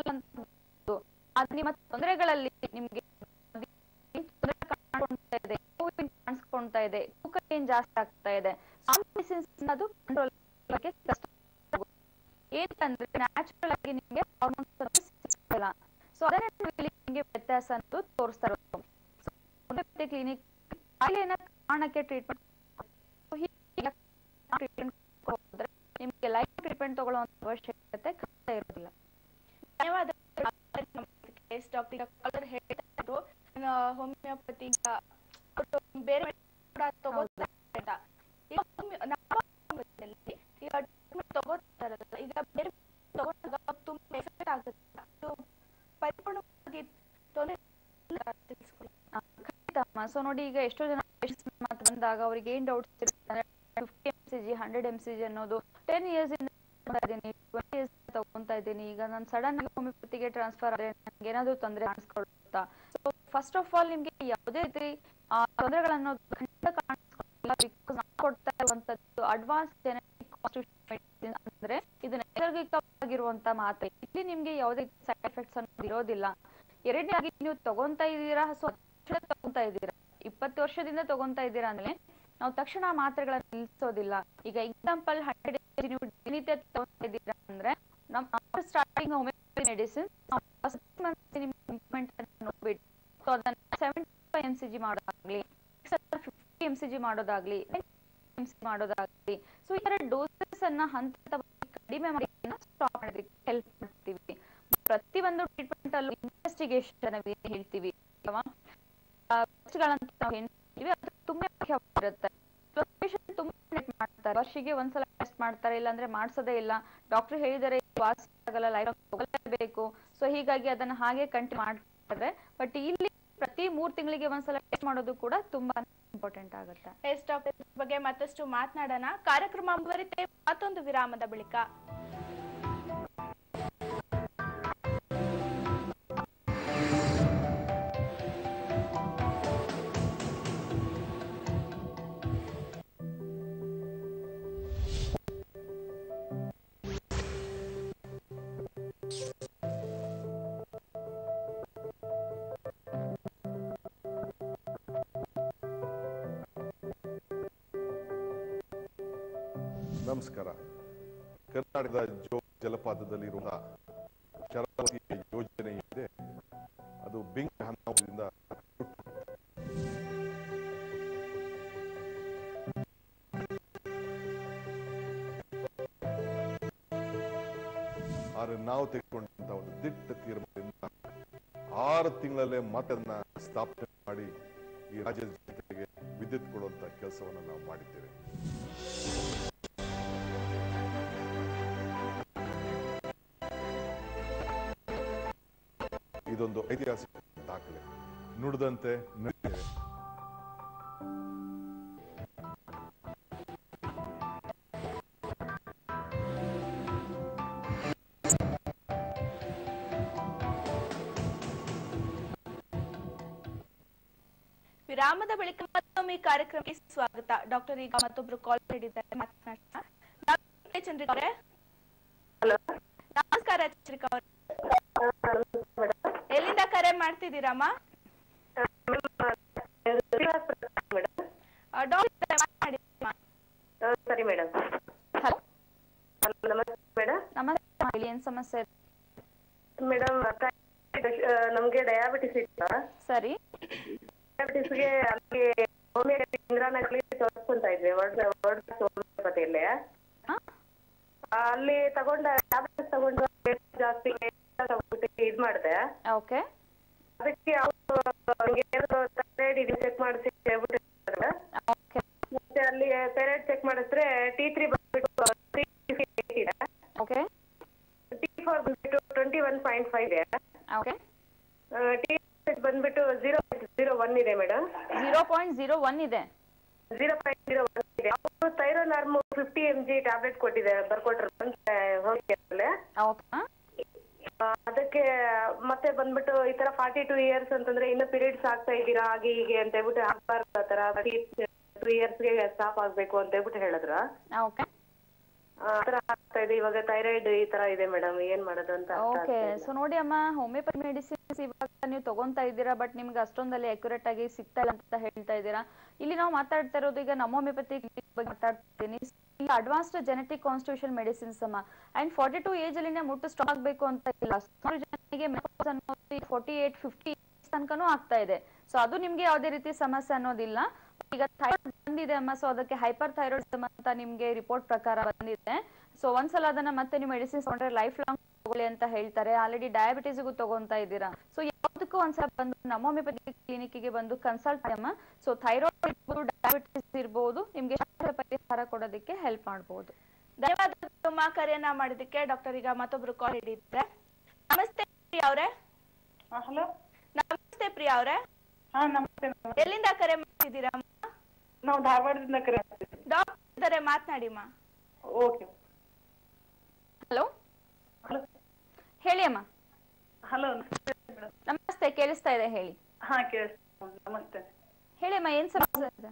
ಅದ್ ನಿಮ್ಮ ತೊಂದರೆಗಳಲ್ಲಿ ನಿಮ್ಗೆ ತೊಂದ್ರೆ ಕಾಣ್ಕೊಂತಾ ಇದೆ ನೋವಿನ ಕಾಣಿಸ್ಕೊಂತಾ ಇದೆ ತೂಕ ಏನ್ ಜಾಸ್ತಿ ಆಗ್ತಾ ಇದೆ ಆ medicines ಅದು ಕಂಟ್ರೋಲ್ ಕಷ್ಟ ಆಗುತ್ತೆ. ಏನಂದ್ರೆ ನ್ಯಾಚುರಲ್ ಆಗಿ ನಿಮ್ಗೆ ಹಾರ್ಮೋನ್ಸ್ ಸಿಗ್ತಿಲ್ಲ ಸೊ ಅದನ್ನ ನಾವು ಇಲ್ಲಿ ನಿಮ್ಗೆ ವ್ಯತ್ಯಾಸ ಅನ್ನೋದು ತೋರಿಸ್ತಾ ಇರೋದು ಕ್ಲಿನಿಕ್ ಕಾಯಿಲೆನ ಕಾರಣಕ್ಕೆ ಟ್ರೀಟ್ಮೆಂಟ್ ಟ್ರೀಟ್ಮೆಂಟ್ ಹೋದ್ರೆ ನಿಮ್ಗೆ ಲೈಫ್ ಟ್ರೀಟ್ಮೆಂಟ್ ತಗೊಳ್ಳುವಂತ ಅವಶ್ಯಕತೆ ಖಂಡಿತ ಇರೋದಿಲ್ಲ ಧನ್ಯವಾದ ಎಸ್ ಡಾಕ್ಟರ್ ಕಾಲರ್ ಹೇಳ್ತಾ ಇದ್ರು ಹೋಮಿಯೋಪತಿ ಬೇರೆ ಕೂಡ ತಗೋತಾರೆ ಅಂತ ಈಗ ಹೋಮಿಯೋ- ನಮ್ಮ ಹೋಮಿಯೋಪತಿಯಲ್ಲಿ ಈಗ treatment ತಗೋತಾರಲ್ಲ ಈಗ ಬೇರೆ ತಗೊಂಡಾಗ ತುಂಬಾ ಎಫೆಕ್ಟ್ ಆಗುತ್ತೆ ಅದು ಪರಿಪೂರ್ಣವಾಗಿ ತೊಂದರೆ ತಿಳಿಸ್ಕೊಡಿ ಖಂಡಿತ ಸೊ ನೋಡಿ ಈಗ ಎಷ್ಟೋ ಜನ patients ಮಾತ್ರ ಬಂದಾಗ ಅವ್ರಿಗೆ ಏನ್ ಡೌಟ್ಸ್ ಇರುತ್ತೆ fifty M C G hundred M C G ಅನ್ನೋದು ಟೆನ್ ಇಯರ್ಸ್ ಇಂದ ತಗೊಂತಾ ಇದ್ದೀನಿ ಟ್ವೆಂಟಿ ಇಯರ್ಸ್ ತಗೊಂತಾ ಇದ್ದೀನಿ ಈಗ ನಾನು ಸಡನ್ ಆಗಿ ಹೋಮಿಯೋಪತಿಗೆ ಟ್ರಾನ್ಸ್ಫರ್ ಆದ್ರೆ ನನಗೆ ಏನಾದ್ರು ತೊಂದರೆ ಕಾಣಿಸ್ಕೊಳ್ತಾ ಸೊ ಫಸ್ಟ್ ಆಫ್ ಆಲ್ ನಿಮ್ಗೆ ಯಾವುದೇ ರೀತಿ ಆ, ತೊಂದರೆಗಳನ್ನ ಖಂಡಿತ ಕಾಣಿಸ್ಕೊಳ್ಳಿಲ್ಲ ಬಿಕಾಸ್ ನಾವು ಕೊಡ್ತಾ ಇರುವಂತದ್ದು ಅಡ್ವಾನ್ಸ್ ಜೆನೆಟಿಕ್ ಮೆಡಿಸಿನ್ ಅಂದ್ರೆ ಇದು ನೈಸರ್ಗಿಕವಾಗಿರುವಂತ ಮಾತ್ರೆ ಇಲ್ಲಿ ನಿಮ್ಗೆ ಯಾವುದೇ ಸೈಡ್ ಎಫೆಕ್ಟ್ಸ್ ಅನ್ನೋದು ಇರೋದಿಲ್ಲ ಎರಡನೇದಾಗಿ ನೀವು ತಗೊಂತಾ ಇದ್ದೀರಾ ಸೊ ತಗೊಂತಾ ಇದ್ದೀರಾ ಇಪ್ಪತ್ತು ವರ್ಷದಿಂದ ತಗೊಂತಾ ಇದ್ದೀರಾ ಅಂದ್ರೆ ನಾವು ತಕ್ಷಣ ಆ ಮಾತ್ರೆಗಳನ್ನ ನಿಲ್ಲಿಸೋದಿಲ್ಲ ಈಗ ಎಕ್ಸಾಂಪಲ್ ಹಂಡ್ರೆಡ್ ನೀವು ದಿನನಿತ್ಯ ತಗೊಂತಾ ಇದ್ದೀರಾ ಅಂದ್ರೆ ನಮ್ಮ ಸ್ಟಾರ್ಟಿಂಗ್ ಹೋಮಿಯೋಪತಿ ಮೆಡಿಸಿನ್ ಇಂಪ್ಲಿಮೆಂಟ್ ನೋಡ್ಬಿಟ್ಟು ಸೊ ಅದನ್ನ seventy five M C G ಮಾಡೋದಾಗ್ಲಿ ಫಿಫ್ಟಿ ಎಂ ಸಿ ಜಿ ಮಾಡೋದಾಗ್ಲಿ ಎಂ ಸಿ ಮಾಡೋದಾಗ್ಲಿ ಸೊ ಈ ತರ ಡೋಸಸ್ ಅನ್ನ ಹಂತ ಹಂತವಾಗಿ ಕಡಿಮೆ ಮಾಡಿ ಸ್ಟಾಪ್ ಮಾಡೋದಕ್ಕೆ ಹೆಲ್ಪ್ ಮಾಡ್ತೀವಿ ಪ್ರತಿ ಒಂದು ಟ್ರೀಟ್ಮೆಂಟ್ ಅಲ್ಲೂ ಇನ್ವೆಸ್ಟಿಗೇಷನ್ ಏನ್ ಹೇಳ್ತೀವಿ ಅಥವಾ ಟೆಸ್ಟ್ಗಳಂತ ನಾವು ಏನ್ ಹೇಳ್ತೀವಿ ಅದು ತುಂಬಾ ಮುಖ್ಯವಾಗಿರುತ್ತೆ ಪೇಷಂಟ್ ತುಂಬಾ ನೆಟ್ ಮಾಡ್ತಾರೆ ವರ್ಷಿಗೆ ಒಂದ್ಸಲ ಟೆಸ್ಟ್ ಮಾಡ್ತಾರೆ ಇಲ್ಲಾಂದ್ರೆ ಮಾಡ್ಸೋದೇ ಇಲ್ಲ ಡಾಕ್ಟರ್ ಹೇಳಿದಾರೆ ವಾಸಿ ಆಗಲ್ಲ ಲೈಫ್ ತಗೊಳ್ಳೇಬೇಕು ಸೊ ಹೀಗಾಗಿ ಅದನ್ನ ಹಾಗೆ ಕಂಟಿನ್ಯೂ ಮಾಡ್ತಾರೆ ಬಟ್ ಇಲ್ಲಿ ಪ್ರತಿ ಮೂರ್ ತಿಂಗಳಿಗೆ ಒಂದ್ಸಲ ಟೆಸ್ಟ್ ಮಾಡೋದು ಕೂಡ ತುಂಬಾ ಇಂಪಾರ್ಟೆಂಟ್ ಆಗುತ್ತೆ ಎಸ್ ಡಾಕ್ಟರ್ ಬಗ್ಗೆ ಮತ್ತಷ್ಟು ಮಾತನಾಡೋಣ ಕಾರ್ಯಕ್ರಮ ಮುಂದುವರಿತೆ ಮತ್ತೊಂದು ವಿರಾಮದ ಬಳಿಕ ನಮಸ್ಕಾರ ಕರ್ನಾಟಕದ ಜೋ ಜಲಪಾತದಲ್ಲಿರುವ ಶರಾವತಿ ಯೋಜನೆ ಇದೆ ಅದು ಬೆಂಕಿ ಹನ್ನದಿಂದ ಆದ್ರೆ ನಾವು ತೆಗೆದುಕೊಂಡಂತ ಒಂದು ದಿಟ್ಟ ತೀರ್ಮಾನದಿಂದ ಆರು ತಿಂಗಳಲ್ಲೇ ಮತ್ತೆ ಅದನ್ನ ಸ್ಥಾಪನೆ ಮಾಡಿ ಈ ರಾಜ್ಯದ ಜನತೆಗೆ ವಿದ್ಯುತ್ ಕೊಡುವಂತ ಕೆಲಸವನ್ನು ನಾವು ಮಾಡಿದ್ದೇವೆ ಇದೊಂದು ಐತಿಹಾಸಿಕ ದಾಖಲೆ ನುಡಿದಂತೆ ನಡೆದಿದೆ ವಿರಾಮದ ಬಳಿಕ ಮತ್ತೊಮ್ಮೆ ಈ ಕಾರ್ಯಕ್ರಮಕ್ಕೆ ಸ್ವಾಗತ ಡಾಕ್ಟರ್ ಈಗ ಮತ್ತೊಬ್ರು ಕಾಲ್ ಮಾಡಿದ್ದಾರೆ ಮಾತನಾಡೋಣ ಡಾಕ್ಟರ್ ಚಂದ್ರಿಕಾ ಅವರೇ ನಮಸ್ಕಾರ ಚಂದ್ರಿಕಾ ಅವರೇ ಎಲ್ಲಿಂದ ಕರೆ ಮಾಡ್ತಿದ್ದೀರಮ್ಮ ಆ, ಡಾಕ್ಟರ್ ಮಾತನಾಡಿ ಅಮ್ಮ. ಸರಿ ಮೇಡಮ್ ನಮಸ್ತೆ ಮೇಡಮ್ ನಮಸ್ತೆ ಹೇಳಿ ಏನ್ ಸಮಸ್ಯೆ ಇದೆ? ಮೇಡಮ್ ನಮ್ಗೆ ಡಯಾಬಿಟಿಸ್ ಇತ್ತು ಸರಿ ಡಯಾಬಿಟಿಸ್ಗೆ ಅಲ್ಲಿ ಹೋಮಿಯೋಪತಿ ಇಂದ್ರಾನಗರ್ಲಿ ತೋರಿಸ್ಕೊಂತ ಇದ್ವಿ ವರ್ಡ್ ವರ್ಡ್ ಹೋಮಿಯೋಪತಿಯಲ್ಲಿ ಅಲ್ಲಿ ತಗೊಂಡ ಟ್ಯಾಬ್ಲೆಟ್ಸ್ ತಗೊಂಡು ಜಾಸ್ತಿ ತಗೊಂಡ್ಬಿಟ್ಟು ಇದ್ ಮಾಡಿದೆ ಓಕೆ ಅದಕ್ಕೆ ಅವರು ಥೈರಾಯ್ಡ್ ಇದು ಚೆಕ್ ಮಾಡಿಸಿ ಹೇಳ್ಬಿಟ್ಟಿದ್ದಾರೆ ಮತ್ತೆ ಅಲ್ಲಿ ಥೈರಾಯ್ಡ್ ಚೆಕ್ ಮಾಡಿದ್ರೆ ಟಿ ತ್ರೀ ಬಂದ್ಬಿಟ್ಟು ತ್ರೀ ಇದೆ ಓಕೆ ಟಿ ಫೋರ್ ಬಂದ್ಬಿಟ್ಟು ಟ್ವೆಂಟಿ ಒನ್ ಪಾಯಿಂಟ್ ಫೈವ್ ಇದೆ ಓಕೆ ಟಿ ಬಂದ್ಬಿಟ್ಟು ಜೀರೋ ಜೀರೋ ಒನ್ ಇದೆ madam zero point zero one ಇದೆ ಜೀರೋ ಪಾಯಿಂಟ್ ಜೀರೋ ಒನ್ ಇದೆ ಅವರು Thyronorm fifty M G tablet ಕೊಟ್ಟಿದ್ದಾರೆ ಬರ್ಕೊಟ್ರು ಅಂತ ಹೋಗಿ ಓಕೆ ಅದಕ್ಕೆ ಮತ್ತೆ ಬಂದ್ಬಿಟ್ಟು ಈ ತರ ಫಾರ್ಟಿ ಟೂ ಇಯರ್ಸ್ ಅಂತಂದ್ರೆ ಇನ್ನು ಪೀರಿಯಡ್ಸ್ ಆಗ್ತಾ ಇದ್ದೀರಾ ಹಾಗೆ ಹೀಗೆ ಅಂತ ಹೇಳ್ಬಿಟ್ಟು ಆಗ್ಬಾರ್ದು ಆ ತರ ಟೂ ಇಯರ್ಸ್ಗೆ ಸ್ಟಾಪ್ ಆಗ್ಬೇಕು ಅಂತ ಹೇಳ್ಬಿಟ್ಟು ಹೇಳಿದ್ರು ಓಕೆ ಆ ತರ ಆಗ್ತಾ ಇದೆ ಇವಾಗ ಥೈರಾಯ್ಡ್ ಈ ತರ ಇದೆ ಮೇಡಮ್ ಏನ್ ಮಾಡೋದು ಅಂತ ಅರ್ಥ ಓಕೆ ಆಗ್ತಾ ಇಲ್ಲ. ಸೊ ನೋಡಿ ಅಮ್ಮ ಹೋಮಿಯೋಪತಿ ಮೆಡಿಸಿನ್ಸ್ ಇವಾಗ ನೀವು ತಗೊಂತಾ ಇದ್ದೀರಾ ಬಟ್ ನಿಮ್ಗೆ ಅಷ್ಟೊಂದಲ್ಲಿ ಅಕ್ಯುರೇಟ್ ಆಗಿ ಸಿಗ್ತಾ ಇಲ್ಲ ಅಂತ ಹೇಳ್ತಾ ಇದ್ದೀರಾ ಇಲ್ಲಿ ನಾವು ಮಾತಾಡ್ತಾ ಇರೋದು ಈಗ ನಮ್ಮ ಹೋಮಿಯೋಪತಿ ಬಗ್ಗೆ ಮಾತಾಡ್ತೀನಿ ಅಡ್ವಾನ್ಸ್ಡ್ ಜೆನೆಟಿಕ್ ಕಾನ್ಸ್ಟಿಟ್ಯೂಷನ್ ಮೆಡಿಸಿನ್ಸ್ ಅಮ್ಮ ಅಂಡ್ ಫಾರ್ಟಿ ಟು ಏಜ್ ಅಲ್ಲಿನೇ ಮುಟ್ಟು ಸ್ಟಾಪ್ ಆಗಬೇಕು ಅಂತ ಇಲ್ಲ ಸುಮಾರು ಜನರಿಗೆ ಫೋರ್ಟಿ ಏಟ್ ಫಿಫ್ಟಿ ತನಕನೂ ಆಗ್ತಾ ಇದೆ ಸೊ ಅದು ನಿಮ್ಗೆ ಯಾವುದೇ ರೀತಿ ಸಮಸ್ಯೆ ಅನ್ನೋದಿಲ್ಲ ಈಗ ಥೈರಾಯ್ಡ್ ಬಂದಿದೆ ಅಮ್ಮ ಸೊ ಅದಕ್ಕೆ ಹೈಪರ್ ಥೈರಾಯ್ಡಿಸಮ್ ಅಂತ ನಿಮ್ಗೆ ರಿಪೋರ್ಟ್ ಪ್ರಕಾರ ಬಂದಿದೆ ಸೊ ಒಂದ್ಸಲ ಅದನ್ನ ಮತ್ತೆ ನೀವು ಮೆಡಿಸಿನ್ಸ್ ತಗೊಂಡ್ರೆ ಲೈಫ್ ಲಾಂಗ್ ತಗೊಳ್ಳಿ ಅಂತ ಹೇಳ್ತಾರೆ ಆಲ್ರೆಡಿ ಡಯಾಬಿಟೀಸ್ಗೂ ತಗೊಂತಾ ಇದ್ದೀರಾ ಸೊ ಯಾವುದಕ್ಕೂ ಒಂದ್ಸಲ ಬಂದು ನಮ್ಮ ಹೋಮಿಯೋಪತಿ ಕ್ಲಿನಿಕ್ಗೆ ಬಂದು ಕನ್ಸಲ್ಟ್ ಅಮ್ಮ ಸೊ ಥೈರಾಯ್ಡ್ ಇರ್ಬೋದು ಡಯಾಬಿಟಿಸ್ ಇರ್ಬೋದು ನಿಮ್ಗೆ ಶಾಸ್ತ್ರ ಪರಿಹಾರ ಕೊಡೋದಕ್ಕೆ ಹೆಲ್ಪ್ ಮಾಡ್ಬೋದು ಧನ್ಯವಾದಗಳು ಅಮ್ಮ ಕರೆಯನ್ನ ಮಾಡಿದ್ದಕ್ಕೆ ಡಾಕ್ಟರ್ ಈಗ ಮತ್ತೊಬ್ರು ಕಾಲ್ ಹಿಡಿದ್ರೆ ನಮಸ್ತೆ ಪ್ರಿಯಾ ಅವರೇ ಹಲೋ ನಮಸ್ತೆ ಪ್ರಿಯಾ ಅವರೇ ಹಾ ನಮಸ್ತೆ ಎಲ್ಲಿಂದ ಕರೆ ಮಾಡ್ತಿದ್ದೀರಾ ನಾವು ಧಾರವಾಡದಿಂದ ಕರೆ ಡಾಕ್ಟರ್ ಇದ್ದಾರೆ ಮಾತನಾಡಿಮ್ಮ ಓಕೆ ಹಲೋ ಹೇಳಿ ಅಮ್ಮ ಹಲೋ ನಮಸ್ತೆ ಕೇಳಿಸ್ತಾ ಇದೆ ಹೇಳಿ ಹಾ ಕೇಳಿಸ್ ನಮಸ್ತೆ ಹೇಳಿ ಅಮ್ಮ ಏನ್ ಸಮಸ್ಯೆ ಇದೆ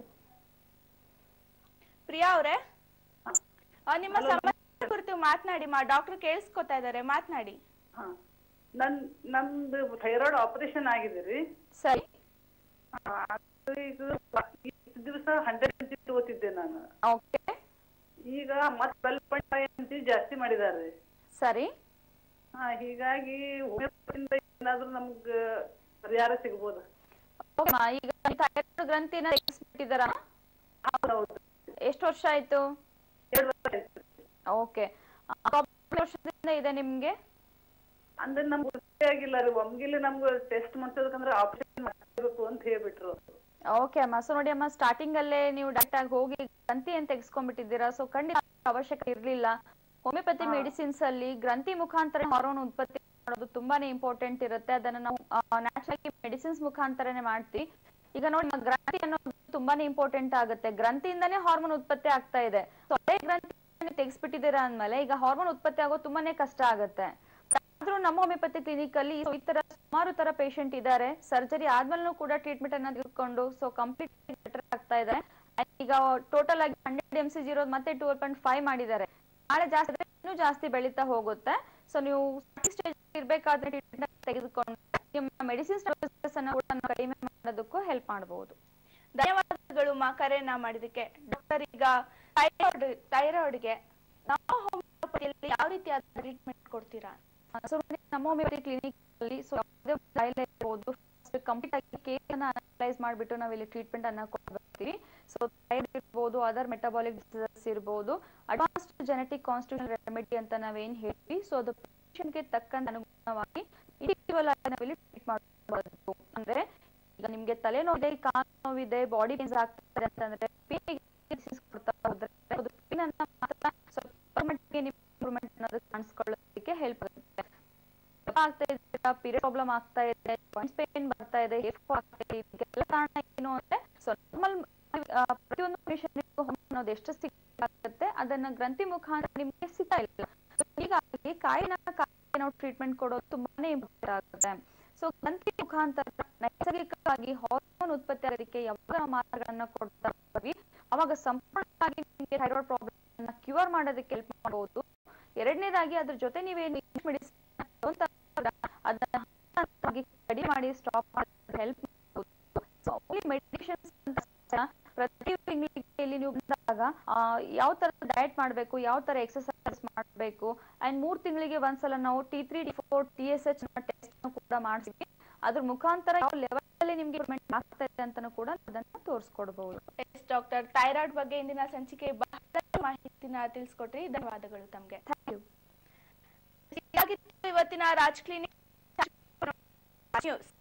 ಪ್ರಿಯಾ ಅವರೇ ನಿಮ್ಮ ಸಮಸ್ಯೆ ಕುರಿತು ಮಾತನಾಡಿ ಮಾ ಡಾಕ್ಟರ್ ಕೇಳಿಸ್ಕೊತಾ ಇದ್ದಾರೆ ಮಾತನಾಡಿ ಹಾ ನನ್ ನಮ್ದು ಥೈರಾಯ್ಡ್ ಆಪರೇಷನ್ ಆಗಿದೆ ರೀ ಸರಿ ಆ, ಅದು ಇದು ಇಷ್ಟು ದಿವಸ ಹಂಡ್ರೆಡ್ ಎಂ ಜಿ ತಗೋತಿದ್ದೆ ನಾನು ಓಕೆ ಈಗ ಮತ್ತೆ twelve point five M G ಜಾಸ್ತಿ ಮಾಡಿದ್ದಾರೆ ಸರಿ ಹಾ ಹೀಗಾಗಿ ಹೋಮಿಯೋಪತಿಯಿಂದ ಏನಾದ್ರೂ ನಮ್ಗೆ ಪರಿಹಾರ ಸಿಗ್ಬೋದು ಓಕೆ ಅಮ್ಮ, ಈಗ ಥೈರಾಯ್ಡ್ ಗ್ರಂಥಿನ ತೆಗೆಸ್ಬಿಟ್ಟಿದಾರ ಎಷ್ಟು ವರ್ಷ ಆಯ್ತು ಎರಡು ವರ್ಷ ಆಯ್ತು ಓಕೆ ವರ್ಷದಿಂದ ಇದೆ ನಿಮ್ಗೆ ಅಂದ್ರೆ ನಮ್ಗೆ ಗೊತ್ತೇ ಆಗಿಲ್ಲ ರೀ ಒಮ್ಗಿಲೆ ನಮ್ಗೆ ಟೆಸ್ಟ್ ಮಾಡ್ಸೋದಕ್ಕಂದ್ರೆ ಆಪರೇಷನ್ ಮಾಡ್ಬೇಕು ಅಂತ ಹೇಳ್ಬಿಟ್ರು ಓಕೆ ಅಮ್ಮ ಸೊ ನೋಡಿ ಅಮ್ಮ ಸ್ಟಾರ್ಟಿಂಗ್ ಅಲ್ಲೇ ನೀವು ಡೈರೆಕ್ಟ್ ಆಗಿ ಹೋಗಿ ಗ್ರಂಥಿ ಏನ್ ತೆಗೆಸ್ಕೊಂಡ್ಬಿಟ್ಟಿದ್ದೀರಾ ಸೊ ಖಂಡಿತ ಅವಶ್ಯಕ ಇರ್ಲಿಲ್ಲ ಹೋಮಿಯೋಪತಿ ಮೆಡಿಸಿನ್ಸ್ ಅಲ್ಲಿ ಗ್ರಂಥಿ ಮುಖಾಂತರ ಹಾರ್ಮೋನ್ ಉತ್ಪತ್ತಿ ಮಾಡೋದು ತುಂಬಾನೇ ಇಂಪಾರ್ಟೆಂಟ್ ಇರುತ್ತೆ ಅದನ್ನ ನಾವು ನ್ಯಾಚುರಲ್ ಮೆಡಿಸಿನ್ಸ್ ಮುಖಾಂತರನೇ ಮಾಡ್ತೀವಿ ಈಗ ನೋಡಿ ನಮ್ಮ ಗ್ರಂಥಿ ಅನ್ನೋದು ತುಂಬಾನೇ ಇಂಪಾರ್ಟೆಂಟ್ ಆಗುತ್ತೆ ಗ್ರಂಥಿಯಿಂದಾನೇ ಹಾರ್ಮೋನ್ ಉತ್ಪತ್ತಿ ಆಗ್ತಾ ಇದೆ ಸೊ ಅದೇ ಗ್ರಂಥಿ ತೆಗೆಸ್ಬಿಟ್ಟಿದ್ದೀರಾ ಅಂದ್ಮೇಲೆ ಈಗ ಹಾರ್ಮೋನ್ ಉತ್ಪತ್ತಿ ಆಗೋದು ತುಂಬಾನೇ ಕಷ್ಟ ಆಗುತ್ತೆ ಆದ್ರೂ ನಮ್ಮ ಹೋಮಿಯೋಪತಿ ಕ್ಲಿನಿಕ್ ಅಲ್ಲಿ so ಈ ತರ ಸುಮಾರು ತರ ಪೇಷಂಟ್ ಇದ್ದಾರೆ ಸರ್ಜರಿ ಆದ್ಮೇಲೂ ಕೂಡ ಟ್ರೀಟ್ಮೆಂಟ್ ಅನ್ನ ತೆಗೆದುಕೊಂಡು ಸೊ ಕಂಪ್ಲೀಟ್ ಬೆಟರ್ ಆಗ್ತಾ ಇದ್ದಾರೆ And ಈಗ ಟೋಟಲ್ ಆಗಿ ಹಂಡ್ರೆಡ್ ಎಂ ಸಿ ಜೀರೋ ಮತ್ತೆ ಟೂ ಪಾಯಿಂಟ್ ಫೈವ್ ಮಾಡಿದ್ದಾರೆ ನಾಳೆ ಜಾಸ್ತಿ ಆದ್ರೆ ಇನ್ನೂ ಜಾಸ್ತಿ ಬೆಳೀತಾ ಹೋಗುತ್ತೆ ಸೊ ನೀವು ಸ್ಟೇಜ್ ಇರ್ಬೇಕಾದ್ರೆ ಟ್ರೀಟ್ಮೆಂಟ್ ತೆಗೆದುಕೊಂಡು ನಿಮ್ಮ ಮೆಡಿಸಿನ್ಸ್ ಅನ್ನ ಕೂಡ ನಾವು ಕಡಿಮೆ ಮಾಡೋದಕ್ಕೂ ಹೆಲ್ಪ್ ಮಾಡಬಹುದು ಧನ್ಯವಾದಗಳು ಮಾ ಕರೆಯನ್ನ ಮಾಡಿದಕ್ಕೆ ಡಾಕ್ಟರ್ ಈಗ ಥೈರಾಯ್ಡ್ ಥೈರಾಯ್ಡ್ಗೆ ನಾವು ಹೋಮಿಯೋಪತಿಯಲ್ಲಿ ಯಾವ ರೀತಿಯಾದ ಟ್ರೀಟ್ಮೆಂಟ್ ಕೊಡ್ತೀರಾ ಸೊ ನಮ್ಮ ಹೋಮಿಯೋಪತಿ ಕ್ಲಿನಿಕ್ ಅಲ್ಲಿ ಸೊ ಯಾವುದೇ ಒಂದು ಕಾಯಿಲೆ ಇರ್ಬೋದು ಕಂಪ್ಲೀಟ್ ಆಗಿ ಕೇಸ್ ಅನ್ನ ಅನಲೈಸ್ ಮಾಡಿಬಿಟ್ಟು ನಾವು ಇಲ್ಲಿ ಟ್ರೀಟ್ಮೆಂಟ್ ಅನ್ನ ಕೊಡ್ತೀವಿ ಸೊ ಥೈರಾಯ್ಡ್ ಇರ್ಬೋದು ಅದರ್ ಮೆಟಬಾಲಿಕ್ ಡಿಸೀಸಸ್ ಇರ್ಬೋದು ಅಡ್ವಾನ್ಸ್ಡ್ ಜೆನೆಟಿಕ್ ಕಾನ್ಸ್ಟಿಟ್ಯೂಷನ್ ರೆಮಿಡಿ ಅಂತ ನಾವೇನ್ ಹೇಳ್ತೀವಿ ಸೊ ಅದು ಗೆ ತಕ್ಕಂತ ಅನುಗುಣವಾಗಿ ಇಂಡಿವಿಜುವಲ್ ಆಗಿ ನಾವಿಲ್ಲಿ ಟ್ರೀಟ್ ಮಾಡಬಹುದು ಅಂದ್ರೆ ಈಗ ನಿಮ್ಗೆ ತಲೆನೋವಿದೆ ಕಾಲು ನೋವಿದೆ ಬಾಡಿ ಪೇನ್ಸ್ ಆಗ್ತದೆ ಅಂತಂದ್ರೆ pain ಗೆ disease ಕೊಡ್ತಾ ಹೋದ್ರೆ ಅದು pain ಅನ್ನ ಮಾತ್ರ ಸ್ವಲ್ಪ ಮಟ್ಟಿಗೆ ಇಂಪ್ರೂವ್ಮೆಂಟ್ ಅನ್ನೋದು ಕಾಣಿಸ್ಕೊಳ್ಳೋದಕ್ಕೆ ಹೆಲ್ಪ್ ಆಗುತ್ತೆ ಆಗ್ತಾ ಇದೆ ಪೀರಿಯಡ್ ಪ್ರಾಬ್ಲಮ್ ಆಗ್ತಾ ಇದೆ ಪಾಯಿಂಟ್ಸ್ ಪೇನ್ ಬರ್ತಾ ಇದೆ ಹೇರ್ ಫಾಲ್ ಆಗ್ತಾ ಇದೆ ಇದಕ್ಕೆಲ್ಲ ಕಾರಣ ಏನು ಅಂದ್ರೆ ಸೊ ನಾರ್ಮಲ್ ಪ್ರತಿಯೊಂದು ಮನುಷ್ಯನಿಗೂ hormone ಅನ್ನೋದು ಎಷ್ಟು ಸಿಗುತ್ತೆ ಅದನ್ನ ಗ್ರಂಥಿ ಮುಖಾಂತರ ನಿಮ್ಗೆ ಸಿಗ್ತಾ ಇಲ್ಲ So ಹೀಗಾಗಿ ಕಾಯಿನ ಕಾಯಿಲೆ ನಾವು ಟ್ರೀಟ್ಮೆಂಟ್ ಕೊಡೋದು ತುಂಬಾನೇ ಇಂಪಾರ್ಟೆಂಟ್ ಆಗುತ್ತೆ ಸೊ ಗ್ರಂಥಿ ಮುಖಾಂತರ ನೈಸರ್ಗಿಕವಾಗಿ ಹಾರ್ಮೋನ್ ಉತ್ಪತ್ತಿ ಆಗೋದಕ್ಕೆ ಯಾವಾಗ ನಾವು ಮಾರ್ಗಗಳನ್ನ ಕೊಡ್ತಾ ಇರ್ತೀವಿ ಅವಾಗ ಸಂಪೂರ್ಣವಾಗಿ ನಿಮಗೆ ಥೈರಾಯ್ಡ್ ಪ್ರಾಬ್ಲಮ್ ಕ್ಯೂರ್ ಮಾಡೋದಕ್ಕೆ ಹೆಲ್ಪ್ ಮಾಡಬಹುದು ಎರಡನೇದಾಗಿ ಅದ್ರ ಜೊತೆ ನೀವೇನು ಮೆಡಿಸಿನ್ ಅದನ್ನ ಹಂತವಾಗಿ ಕಡಿಮೆ ಮಾಡಿ ಸ್ಟಾಪ್ ಮಾಡೋದು ಹೆಲ್ಪ್ ಮಾಡಬಹುದು ಸೊ ಓನ್ಲಿ ಮೆಡಿಟೇಷನ್ಸ್ ಅಂತ ಪ್ರತಿ ತಿಂಗಳಿಗೆ ಇಲ್ಲಿ ನೀವು ಬಂದಾಗ ಯಾವ ತರ ಡಯಟ್ ಮಾಡಬೇಕು ಯಾವ ತರ ಎಕ್ಸರ್ಸೈಸ್ ಮಾಡಬೇಕು ಅಂಡ್ ಮೂರ್ ತಿಂಗಳಿಗೆ ಒಂದ್ಸಲ ನಾವು T three T four T S H test ಕೂಡ ಮಾಡ್ತೀವಿ ಅದ್ರ ಮುಖಾಂತರ ಯಾವ ಲೆವೆಲ್ ಅಲ್ಲಿ ನಿಮ್ಗೆ ಇಂಪ್ರೂವ್ಮೆಂಟ್ ಆಗ್ತಾ ಇದೆ ಅಂತಾನು ಕೂಡ ಅದನ್ನ ತೋರಿಸ್ಕೊಡ್ಬಹುದು ಎಸ್ ಡಾಕ್ಟರ್ ಥೈರಾಯ್ಡ್ ಬಗ್ಗೆ ಇಂದಿನ ಸಂಚಿಕೆ ಬಹಳಷ್ಟು ಮಾಹಿತಿನ ತಿಳಿಸ್ಕೊಟ್ರಿ ಧನ್ಯವಾದಗಳು ತಮ್ಗೆ ಥ್ಯಾಂಕ್ ಯು ಇದಾಗಿತ್ತು ಇವತ್ತಿನ ರಾಜ್ ಕ್ಲಿನಿಕ್ ನ್ಯೂಸ್